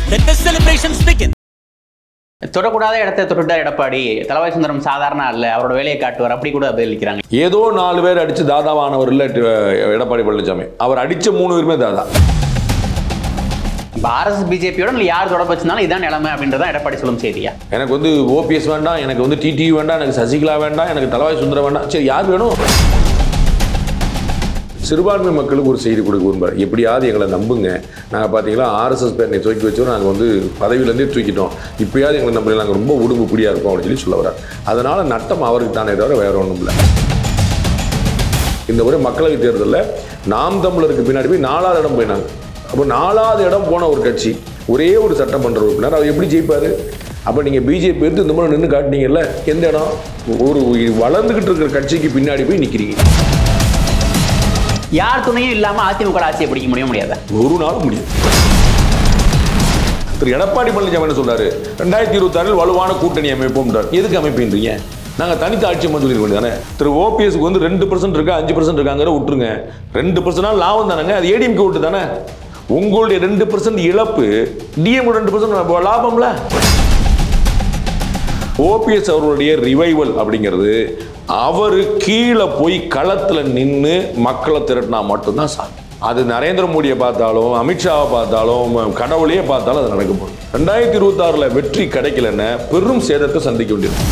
Let the celebrations begin. தொடக்கூடாத இடத்தை தொட்டுட்டார் எடப்பாடி தலவாய் சுந்தரம் சாதாரண அல்ல அவரோட வேலையை காட்டுவார் அப்படி கூட பதிலளிக்கிறாங்க ஏதோ நாலு பேர் அடிச்சு தாதாவானவர் இல்ல எடப்பாடி பழனிசாமி அவர் அடிச்ச மூணு பேருமே தாதா இப்போ ஆர்எஸ் பிஜேபியோட இல்லை யார் தொடர்பு வச்சிருந்தாலும் இதான் நிலைமை அப்படின்றதான் எடப்பாடி சொல்லும் செய்தியா எனக்கு வந்து ஓபிஎஸ் வேண்டாம் எனக்கு வந்து டிடி வேண்டாம் எனக்கு சசிகலா வேண்டாம் எனக்கு தலவாய் சுந்தரம் வேண்டாம் சரி யார் வேணும் சிறுபான்மை மக்களுக்கு ஒரு செய்தி கொடுக்க விரும்புகிறேன் எப்படியாவது எங்களை நம்புங்க நாங்கள் பார்த்தீங்களா ஆர்எஸ்எஸ் பேரனை தூக்கி வச்சோம் நாங்கள் வந்து பதவியிலேருந்தே தூக்கிட்டோம் இப்போயாவது எங்களை நம்பல நாங்கள் ரொம்ப உடும்பு பிடியாக இருக்கோம் அப்படின்னு சொல்லி சொல்ல வர்றார் அதனால் நட்டம் அவருக்கு தானே தவிர வேற ஒன்றும் இல்லை இந்த முறை மக்களவைத் தேர்தலில் நாம் தமிழருக்கு பின்னாடி போய் நாலாவது இடம் போயினாங்க அப்போ நாலாவது இடம் போன ஒரு கட்சி ஒரே ஒரு சட்டமன்ற உறுப்பினர் அவர் எப்படி ஜெயிப்பார் அப்போ நீங்கள் பிஜேபி எடுத்து இந்த முறை நின்று காட்டினீங்கல்ல எந்த இடம் ஒரு வளர்ந்துக்கிட்டு இருக்கிற கட்சிக்கு பின்னாடி போய் நிற்கிறீங்க யார் துணையும் இல்லாம அதிமுக ஆட்சியை பிடிக்க முடியும் முடியாதா ஒரு நாளும் முடியும் திரு எடப்பாடி பழனிசாமி என்ன சொல்றாரு ரெண்டாயிரத்தி இருபத்தாறில் வலுவான கூட்டணி அமைப்போம்ன்றார் எதுக்கு அமைப்பின்றீங்க நாங்க தனித்த ஆட்சி அமைப்பு சொல்லிருக்க வேண்டியதானே திரு ஓபிஎஸ்க்கு வந்து ரெண்டு பர்சன்ட் இருக்கா அஞ்சு பர்சன்ட் இருக்காங்கிற விட்டுருங்க ரெண்டு பர்சன்ட் லாபம் தானேங்க அது ஏடிஎம்கே விட்டு தானே உங்களுடைய ரெண்டு பர்சன்ட் இழப்பு டிஎம் ரெண்டு பர்சன்ட் லாபம்ல ஓபிஎஸ் அவர்களுடைய ரிவைவல் அப்படிங்கிறது அவர் கீழே போய் களத்தில் நின்று மக்களை திரட்டினா மட்டும்தான் சாத்தியம் அது நரேந்திர மோடியை பார்த்தாலும் அமித்ஷாவை பார்த்தாலும் கடவுளையே பார்த்தாலும் அது நடக்க போகுது ரெண்டாயிரத்தி இருபத்தாறில் வெற்றி கிடைக்கலன்னு பெரும் சேதத்தை சந்திக்க வேண்டியது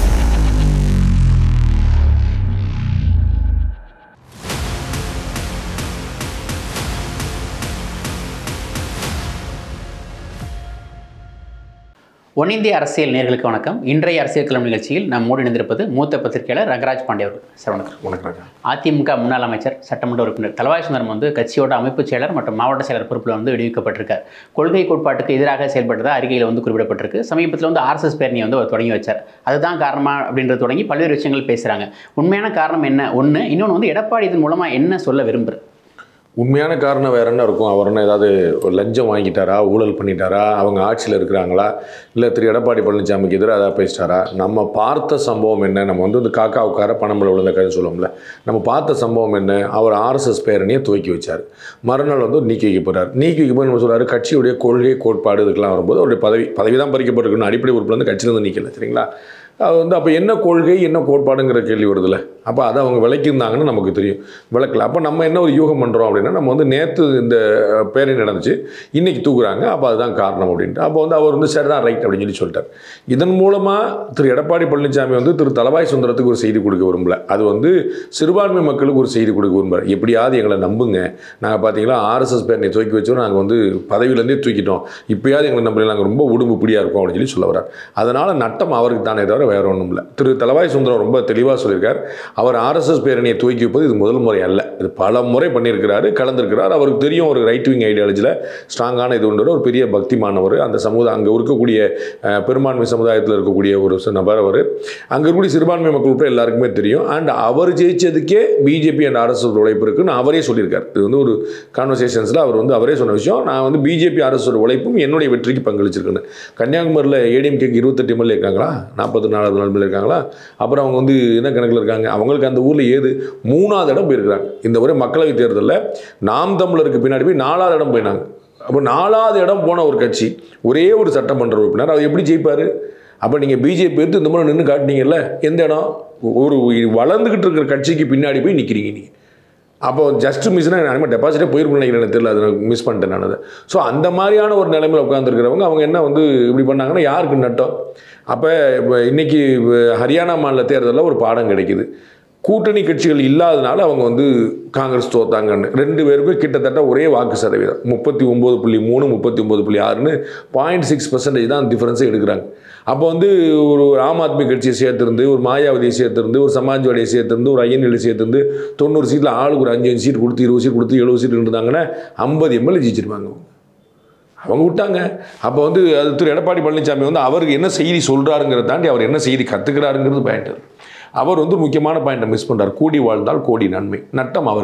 ஒன்னிந்திய அரசியல் நேர்களுக்கு வணக்கம் இன்றைய அரசியல் கிளம்பு நிகழ்ச்சியில் நாம் மூடி இணைந்திருப்பது மூத்த பத்திரிகையாளர் ரங்கராஜ் பாண்டே அவர்கள் சார் வணக்கம் வணக்கம் அதிமுக முன்னாள் அமைச்சர் சட்டமன்ற உறுப்பினர் தலவாய் சுந்தரம் வந்து கட்சியோட அமைப்புச் செயலர் மற்றும் மாவட்ட செயலர் பொறுப்பில் வந்து விடுவிக்கப்பட்டிருக்கார் கொள்கை கோட்பாட்டுக்கு எதிராக செயல்பட்டதா அறிக்கையில் வந்து குறிப்பிடப்பட்டிருக்கு சமீபத்தில் வந்து ஆர்எஸ்எஸ் பேரணியை வந்து அவர் தொடங்கி வச்சார் அதுதான் காரணமா அப்படின்றது தொடங்கி பல்வேறு விஷயங்கள் பேசுகிறாங்க உண்மையான காரணம் என்ன ஒன்று இன்னொன்று வந்து எடப்பாடி இதன் மூலமாக என்ன சொல்ல விரும்புகிறார் உண்மையான காரணம் வேற என்ன இருக்கும் அவர் என்ன ஏதாவது ஒரு லஞ்சம் வாங்கிட்டாரா ஊழல் பண்ணிட்டாரா அவங்க ஆட்சியில் இருக்கிறாங்களா இல்லை திரு எடப்பாடி பழனிசாமிக்கு எதிராக ஏதாவது பேசிட்டாரா நம்ம பார்த்த சம்பவம் என்ன நம்ம வந்து இந்த காக்கா உட்கார பணமில் விழுந்த கதை சொல்லுவோம்ல நம்ம பார்த்த சம்பவம் என்ன அவர் ஆர்எஸ்எஸ் பேரணியை துவக்கி வச்சார் மறுநாள் வந்து நீக்கி வைக்க போகிறார் நீக்கி வைக்க போய் நம்ம சொல்றாரு கட்சியுடைய கொள்கை கோட்பாடு இதுக்கெல்லாம் வரும்போது அவருடைய பதவி பதவி தான் பறிக்கப்பட்டிருக்கணும் அடிப்படை உறுப்பில் வந்து கட்சியிலேருந்து நீக்கல சரிங்களா அது வந்து அப்போ என்ன கொள்கை என்ன கோட்பாடுங்கிற கேள்வி வருதுல்ல அப்போ அதை அவங்க விளக்கியிருந்தாங்கன்னு நமக்கு தெரியும் விளக்கல அப்போ நம்ம என்ன ஒரு யூகம் பண்ணுறோம் அப்படின்னா நம்ம வந்து நேற்று இந்த அஹ், பேரணி நடந்துச்சு இன்னைக்கு தூக்குறாங்க அப்போ அதுதான் காரணம் அப்படின்ட்டு அப்போ வந்து அவர் வந்து சரி தான் ரைட் அப்படின்னு சொல்லி சொல்லிட்டார் இதன் மூலமாக திரு எடப்பாடி பழனிசாமி வந்து திரு தலவாய் சுந்தரத்துக்கு ஒரு செய்தி கொடுக்க விரும்பல அது வந்து சிறுபான்மை மக்களுக்கு ஒரு செய்தி கொடுக்க விரும்புகிறார் எப்படியாவது எங்களை நம்புங்க நாங்கள் பார்த்தீங்களா ஆர்எஸ்எஸ் பேரணியை தூக்கி வச்சோம் நாங்கள் வந்து பதவியிலேருந்தே தூக்கிட்டோம் இப்போயாவது எங்களை நம்பல நாங்கள் ரொம்ப உடும்பு பிடியாக இருக்கோம் அப்படின்னு சொல்லி சொல்ல வர்றார் அதனால் நட்டம் அவருக்கு தானே தவிர வேற ஒன்றும் இல்லை திரு தலவாய் சுந்தரம் ரொம்ப தெளிவாக சொல்லியிருக்கார் அவர் ஆர்எஸ்எஸ் பேரணியை தூக்கி வைப்பது இது முதல் முறை அல்ல இது பல முறை பண்ணியிருக்கிறாரு கலந்திருக்கிறார் அவருக்கு தெரியும் ஒரு ரைட் விங் ஐடியாலஜியில் ஸ்ட்ராங்கான இது உண்டு ஒரு பெரிய பக்திமானவர் அந்த சமுதாயம் அங்கே இருக்கக்கூடிய அஹ், பெரும்பான்மை சமுதாயத்தில் இருக்கக்கூடிய ஒரு ச- நபர் அவர் அங்கே இருக்கக்கூடிய சிறுபான்மை மக்கள் உட்பட எல்லாருக்குமே தெரியும் அண்ட் அவர் ஜெயிச்சதுக்கே பிஜேபி அண்ட் ஆர்எஸ்எஸ் உழைப்பு இருக்குன்னு அவரே சொல்லியிருக்கார் இது வந்து ஒரு கான்வர்சேஷன்ஸில் அவர் வந்து அவரே சொன்ன விஷயம் நான் வந்து பிஜேபி ஆர்எஸ்எஸ் உழைப்பும் என்னுடைய வெற்றிக்கு பங்களிச்சிருக்கேன்னு கன்னியாகுமரியில் ஏடிஎம்கேக்கு இருபத்தெட்டு எம்எல்ஏ இருக்காங்களா நாற்பத்தி நாலாவது நாலு எம்எல்ஏ இருக்காங்களா அப்புறம் அவங்க வந்து என்ன கணக்கில் இருக்காங்க அவங்களுக்கு அந்த ஊரில் ஏது மூணாவது இடம் போயிருக்கிறாங்க இந்த முறை மக்களவைத் தேர்தலில் நாம் தமிழருக்கு பின்னாடி போய் நாலாவது இடம் போயினாங்க அப்போ நாலாவது இடம் போன ஒரு கட்சி ஒரே ஒரு சட்டமன்ற உறுப்பினர் அவர் எப்படி ஜெயிப்பார் அப்போ நீங்கள் பிஜேபி எடுத்து இந்த முறை நின்று காட்டினீங்கல்ல எந்த இடம் ஒரு வளர்ந்துக்கிட்டு இருக்கிற கட்சிக்கு பின்னாடி போய் நிற்கிறீங்க நீங்கள் அப்போ ஜஸ்ட் மிஸ்னா நான் டெபாசிட்டே போயிருக்கணும் நினைக்கிறேன் எனக்கு தெரியல அதை மிஸ் பண்ணிட்டேன் நான் அதை ஸோ அந்த மாதிரியான ஒரு நிலைமையில் உட்காந்துருக்கிறவங்க அவங்க என்ன வந்து இப்படி பண்ணாங்கன்னா யாருக்கு நட்டம் அப்போ இப்போ இன்னைக்கு ஹரியானா மாநில தேர்தலில் ஒரு பாடம் கிடைக்குது கூட்டணி கட்சிகள் இல்லாதனால அவங்க வந்து காங்கிரஸ் தோத்தாங்கன்னு ரெண்டு பேருக்கும் கிட்டத்தட்ட ஒரே வாக்கு சதவீதம் முப்பத்தி ஒம்பது புள்ளி மூணு முப்பத்தி ஒம்பது புள்ளி ஆறுன்னு பாயிண்ட் சிக்ஸ் பர்சன்டேஜ் தான் டிஃபரன்ஸை எடுக்கிறாங்க அப்போ வந்து ஒரு ஆம் ஆத்மி கட்சியை சேர்த்துருந்து ஒரு மாயாவதியை சேர்த்துருந்து ஒரு சமாஜ்வாடியை சேர்த்துருந்து ஒரு ஐஎன்எல் சேர்த்துருந்து தொண்ணூறு சீட்டில் ஆளுக்கு ஒரு அஞ்சு அஞ்சு சீட் கொடுத்து இருபது சீட் கொடுத்து எழுபது சீட் இருந்தாங்கன்னா ஐம்பது எம்எல்ஏ ஜெயிச்சிருப்பாங்க அவங்க அவங்க விட்டாங்க அப்போ வந்து அது திரு எடப்பாடி பழனிசாமி வந்து அவருக்கு என்ன செய்தி சொல்கிறாருங்கிறத தாண்டி அவர் என்ன செய்தி கற்றுக்கிறாருங்கிறது பாயிண்ட் அவர் வந்து முக்கியமான பாயிண்ட்டை மிஸ் பண்ணுறார் கூடி வாழ்ந்தால் கோடி நன்மை நட்டம் அவருக்கு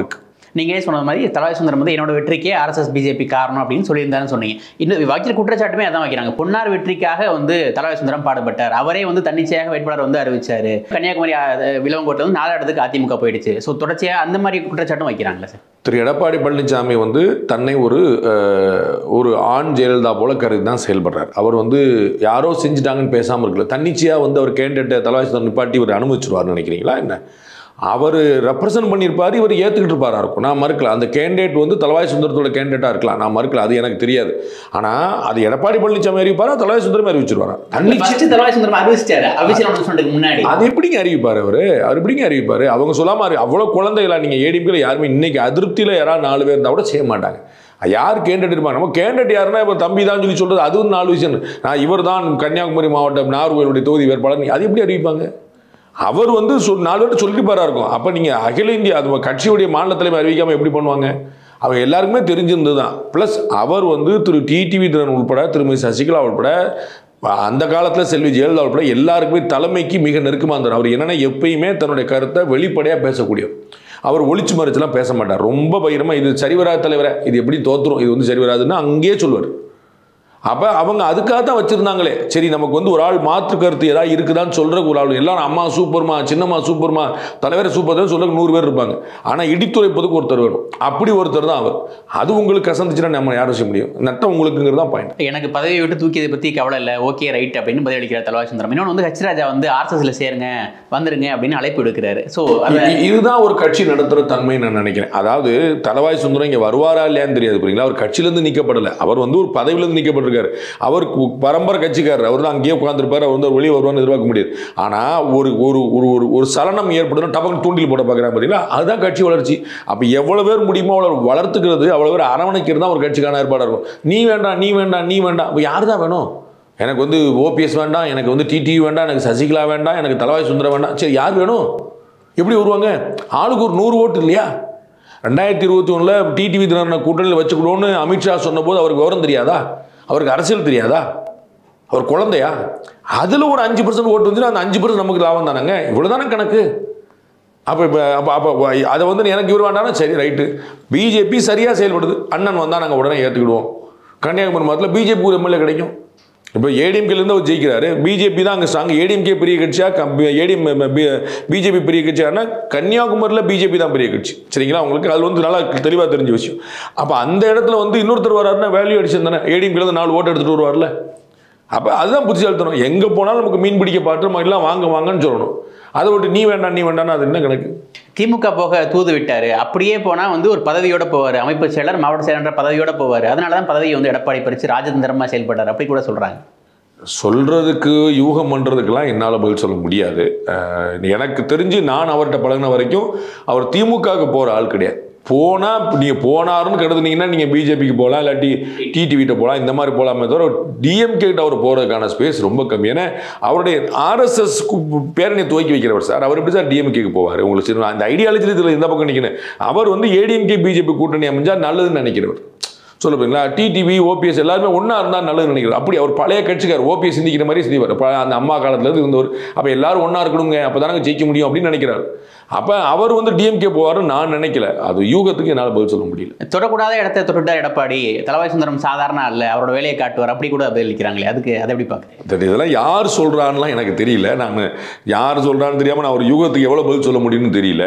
நீங்களே சொன்ன மாதிரி தலவாய் சுந்தரம் வந்து என்னோட வெற்றிக்கே ஆர்எஸ்எஸ் பிஜேபி காரணம் அப்படின்னு சொல்லியிருந்தாருன்னு சொன்னீங்க இன்னும் வைக்கிற குற்றச்சாட்டுமே அதான் வைக்கிறாங்க பொன்னார் வெற்றிக்காக வந்து தலவாய் சுந்தரம் பாடுபட்டார் அவரே வந்து தன்னிச்சையாக வேட்பாளர் வந்து அறிவிச்சாரு கன்னியாகுமரி விலவங்கோட்டில் வந்து நாலு இடத்துக்கு அதிமுக போயிடுச்சு ஸோ தொடர்ச்சியாக அந்த மாதிரி குற்றச்சாட்டும் வைக்கிறாங்களா சார் திரு எடப்பாடி பழனிசாமி வந்து தன்னை ஒரு அஹ், ஒரு ஆண் ஜெயலலிதா போல கருதி தான் செயல்படுறார் அவர் வந்து யாரோ செஞ்சுட்டாங்கன்னு பேசாமல் இருக்கல தன்னிச்சையாக வந்து அவர் கேண்டிடேட் தலைவாசி நிப்பாட்டி இவர் அனுமதிச்சிருவார்னு நினைக்கிறீங்களா என்ன அவர் ரெப்ரசன்ட் பண்ணியிருப்பார் இவர் ஏற்றுக்கிட்டு இருப்பாரா இருக்கும் நான் மறுக்கல அந்த கேண்டிடேட் வந்து தலவாய் சுந்தரத்தோட கேண்டிடேட்டாக இருக்கலாம் நான் மறுக்கல அது எனக்கு தெரியாது ஆனால் அது எடப்பாடி பழனிசாமி அறிவிப்பாரா தலவாய் சுந்தரம் அறிவிச்சிருவாரா தன்னிச்சை ஃபர்ஸ்ட் தலவாய் சுந்தரம் அறிவிச்சிட்டாரு அபிஷேகம் சொன்னதுக்கு முன்னாடி அது எப்படிங்க அறிவிப்பார் அவர் அவர் எப்படிங்க அறிவிப்பார் அவங்க சொல்லாம அறி- அவ்வளோ குழந்தைகளா நீங்கள் ஏடிபியில் யாருமே இன்னைக்கு அதிருப்தியில் யாராவது நாலு பேர் இருந்தால் கூட செய்ய மாட்டாங்க யார் கேண்டிடேட் இருப்பாங்க நம்ம கேண்டிடேட் யாருன்னா இப்போ தம்பி தான் சொல்லி சொல்றது அது ஒரு நாலு விஷயம் நான் இவர் தான் கன்னியாகுமரி மாவட்டம் நாகர்கோவிலுடைய தொகுதி வேட்பாளர் நீ- அது எப்படி அறிவிப்பாங்க அவர் வந்து சொல் நாலு பேர் சொல்லிட்டு போறா இருக்கும் அப்போ நீங்கள் அகில இந்திய அது கட்சியுடைய மாநில தலைவர் அறிவிக்காமல் எப்படி பண்ணுவாங்க அவங்க எல்லாருக்குமே தெரிஞ்சிருந்தது தான் ப்ளஸ் அவர் வந்து திரு டிடிவி திறன் உட்பட திருமதி சசிகலா உட்பட அந்த காலத்தில் செல்வி ஜெயலலிதா உட்பட எல்லாருக்குமே தலைமைக்கு மிக நெருக்கமாக இருந்தார் அவர் என்னன்னா எப்பயுமே தன்னுடைய கருத்தை வெளிப்படையாக பேசக்கூடியவர் அவர் ஒளிச்சு மறைச்செல்லாம் பேச மாட்டார் ரொம்ப பகிரமா இது சரி வராது தலைவரே இது எப்படி தோத்துரும் இது வந்து சரி வராதுன்னு அங்கேயே சொல்லுவார் அப்போ அவங்க அதுக்காக தான் வச்சுருந்தாங்களே சரி நமக்கு வந்து ஒரு ஆள் மாற்று கருத்து ஏதாவது இருக்குதான்னு சொல்கிறக்கு ஒரு ஆள் எல்லாரும் அம்மா சூப்பர்மா சின்னம்மா சூப்பர்மா தலைவர் சூப்பர் தான் சொல்றதுக்கு நூறு பேர் இருப்பாங்க ஆனால் இடித்துரைப்பதுக்கு ஒருத்தர் வேணும் அப்படி ஒருத்தர் தான் அவர் அது உங்களுக்கு கசந்துச்சுன்னா நம்ம யாரும் செய்ய முடியும் நட்டம் உங்களுக்குங்கிறது தான் பாயிண்ட் எனக்கு பதவியை விட்டு தூக்கியதை பற்றி கவலை இல்லை ஓகே ரைட் அப்படின்னு பதிலளிக்கிறார் தலவாய் சுந்தரம் இன்னொன்று வந்து ஹச் ராஜா வந்து ஆர்எஸ்எஸ்ல சேருங்க வந்துருங்க அப்படின்னு அழைப்பு விடுக்கிறாரு ஸோ அதை இ- இதுதான் ஒரு கட்சி நடத்துகிற தன்மை நான் நினைக்கிறேன் அதாவது தலவாய் சுந்தரம் இங்கே வருவாரா இல்லையான்னு தெரியாது புரியுங்களா அவர் கட்சியிலேருந்து நீக்கப்படலை அவர் வந்து ஒரு பதவியிலேருந்து நீக்கப்பட்டிருக்காரு அவர் கு- பரம்பரை கட்சிக்காரர் அவர் தான் அங்கேயே உட்காந்துருப்பார் அவர் வந்து அவர் வெளியே வருவான்னு எதிர்பார்க்க முடியாது ஆனால் ஒரு ஒரு ஒரு ஒரு ஒரு சலனம் ஏற்படுதுன்னா டபக்கு தூண்டில் போட பார்க்குறாங்க பார்த்தீங்களா அதுதான் கட்சி வளர்ச்சி அப்போ எவ்வளோ பேர் முடியுமோ அவ்வளோ வளர்த்துக்கிறது அவ்வளோ பேர் அரவணைக்கிறது தான் ஒரு கட்சிக்கான ஏற்பாடாக இருக்கும் நீ வேண்டாம் நீ வேண்டாம் நீ வேண்டாம் அப்போ யார் தான் வேணும் எனக்கு வந்து ஓபிஎஸ் வேண்டாம் எனக்கு வந்து டிடிவி வேண்டாம் எனக்கு சசிகலா வேண்டாம் எனக்கு தலவாய் சுந்தரம் வேண்டாம் சரி யார் வேணும் எப்படி வருவாங்க ஆளுக்கு ஒரு நூறு ஓட்டு இல்லையா ரெண்டாயிரத்தி இருபத்தி ஒன்றில் டிடிவி தினகரனை கூட்டணியில் வச்சுக்கணும்னு அமித்ஷா சொன்னபோது அவருக்கு விவரம் தெரியாதா அவருக்கு அரசியல் தெரியாதா அவர் குழந்தையா அதில் ஒரு அஞ்சு பர்சன்ட் ஓட்டு வந்துச்சுன்னா அந்த அஞ்சு பர்சன்ட் நமக்கு லாபம் தானேங்க இவ்வளோ தானே கணக்கு அப்போ இப்போ அப்போ அப்போ அதை வந்து எனக்கு இவர் வேண்டாம்னா சரி ரைட்டு பிஜேபி சரியாக செயல்படுது அண்ணன் வந்தால் நாங்கள் உடனே ஏற்றுக்கிடுவோம் கன்னியாகுமரி மாவட்டத்தில் பிஜேபி ஒரு எம்எல்ஏ கிடைக்கும் இப்போ ஏடிஎம்கேலேருந்து அவர் ஜெயிக்கிறாரு பிஜேபி தான் அங்கே ஸ்ட்ராங் ஏடிஎம்கே பெரிய கட்சியாக ஏடிஎம் பிஜேபி பெரிய கட்சியானா கன்னியாகுமரியில் பிஜேபி தான் பெரிய கட்சி சரிங்களா உங்களுக்கு அது வந்து நல்லா தெளிவாக தெரிஞ்ச விஷயம் அப்போ அந்த இடத்துல வந்து இன்னொருத்தர் வராருன்னா வேல்யூ அடிச்சு தானே ஏடிஎம்கேலேருந்து நாலு ஓட்டு எடுத்துகிட்டு வருவார்ல அப்போ அதுதான் புத்திசாலித்தனம் எங்கே போனாலும் நமக்கு மீன் பிடிக்க பாட்டு மாதிரிலாம் வாங்க வாங்கன்னு சொல்லணும் அதை விட்டு நீ வேண்டாம் நீ வேண்டாம்னா அது என்ன கணக்கு திமுக போக தூது விட்டாரு அப்படியே போனா வந்து ஒரு பதவியோட போவார் அமைப்பு செயலர் மாவட்ட செயலர் பதவியோட போவார் அதனால தான் பதவியை வந்து எடப்பாடி பறிச்சு ராஜதந்திரமா செயல்பட்டார் அப்படி கூட சொல்றாங்க சொல்கிறதுக்கு யூகம் பண்ணுறதுக்கெல்லாம் என்னால் பதில் சொல்ல முடியாது அஹ் எனக்கு தெரிஞ்சு நான் அவர்கிட்ட பழகின வரைக்கும் அவர் திமுகவுக்கு போகிற ஆள் கிடையாது போனால் நீங்கள் போனாருன்னு கருதுனீங்கன்னா நீங்கள் பிஜேபிக்கு போகலாம் இல்லாட்டி டிடிவிட்ட போகலாம் இந்த மாதிரி போகலாமே தவிர டிஎம்கே கிட்ட அவர் போகிறதுக்கான ஸ்பேஸ் ரொம்ப கம்மி ஏன்னா அவருடைய ஆர்எஸ்எஸ் பேரணியை துவக்கி வைக்கிறவர் சார் அவர் எப்படி சார் டிஎம்கேக்கு போவார் உங்களுக்கு சரி, அந்த ஐடியாலஜி இதில் இந்த பக்கம் நிற்கிறேன் அவர் வந்து ஏடிஎம்கே பிஜேபி கூட்டணி அமைஞ்சா நல்லதுன்னு நினைக்கிறவர் சொல்ல போறீங்களா டிடிவி ஓபிஎஸ் எல்லாருமே ஒன்றா இருந்தால் நல்லதுன்னு நினைக்கிறேன் அப்படி அவர் பழைய கட்சிக்கார் ஓபிஎஸ் சிந்திக்கிற மாதிரி சிந்திவார் ப- அந்த அம்மா காலத்துலேருந்து இருந்தவர் அப்போ எல்லாரும் ஒன்றா இருக்கணுங்க அப்போ தானங்க ஜெயிக்க முடியும் அப்படின்னு நினைக்கிறார் அப்போ அவர் வந்து டிஎம்கே போவாருன்னு நான் நினைக்கல அது யூகத்துக்கு என்னால் பதில் சொல்ல முடியல தொடக்கூடாத இடத்தை தொட்டுட்டார் எடப்பாடி தலவாய் சுந்தரம் சாதாரண அல்ல அவரோட வேலையை காட்டுவார் அப்படி கூட பதிலளிக்கிறாங்களே அதுக்கு அதை எப்படி பார்க்குறேன் இந்த இதெல்லாம் யார் சொல்கிறான்லாம் எனக்கு தெரியல நான் யார் சொல்கிறான்னு தெரியாமல் நான் ஒரு யூகத்துக்கு எவ்வளோ பதில் சொல்ல முடியும்னு தெரியல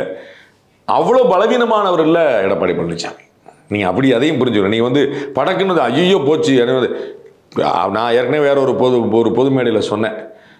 அவ்வளோ பலவீனமானவர் இல்லை எடப்பாடி பழனிசாமி நீங்கள் அப்படி அதையும் புரிஞ்சுக்கணும் நீங்கள் வந்து படக்குன்னு ஐயோ போச்சு எனக்கு வந்து நான் ஏற்கனவே வேற ஒரு பொது ஒரு பொது மேடையில் சொன்னேன்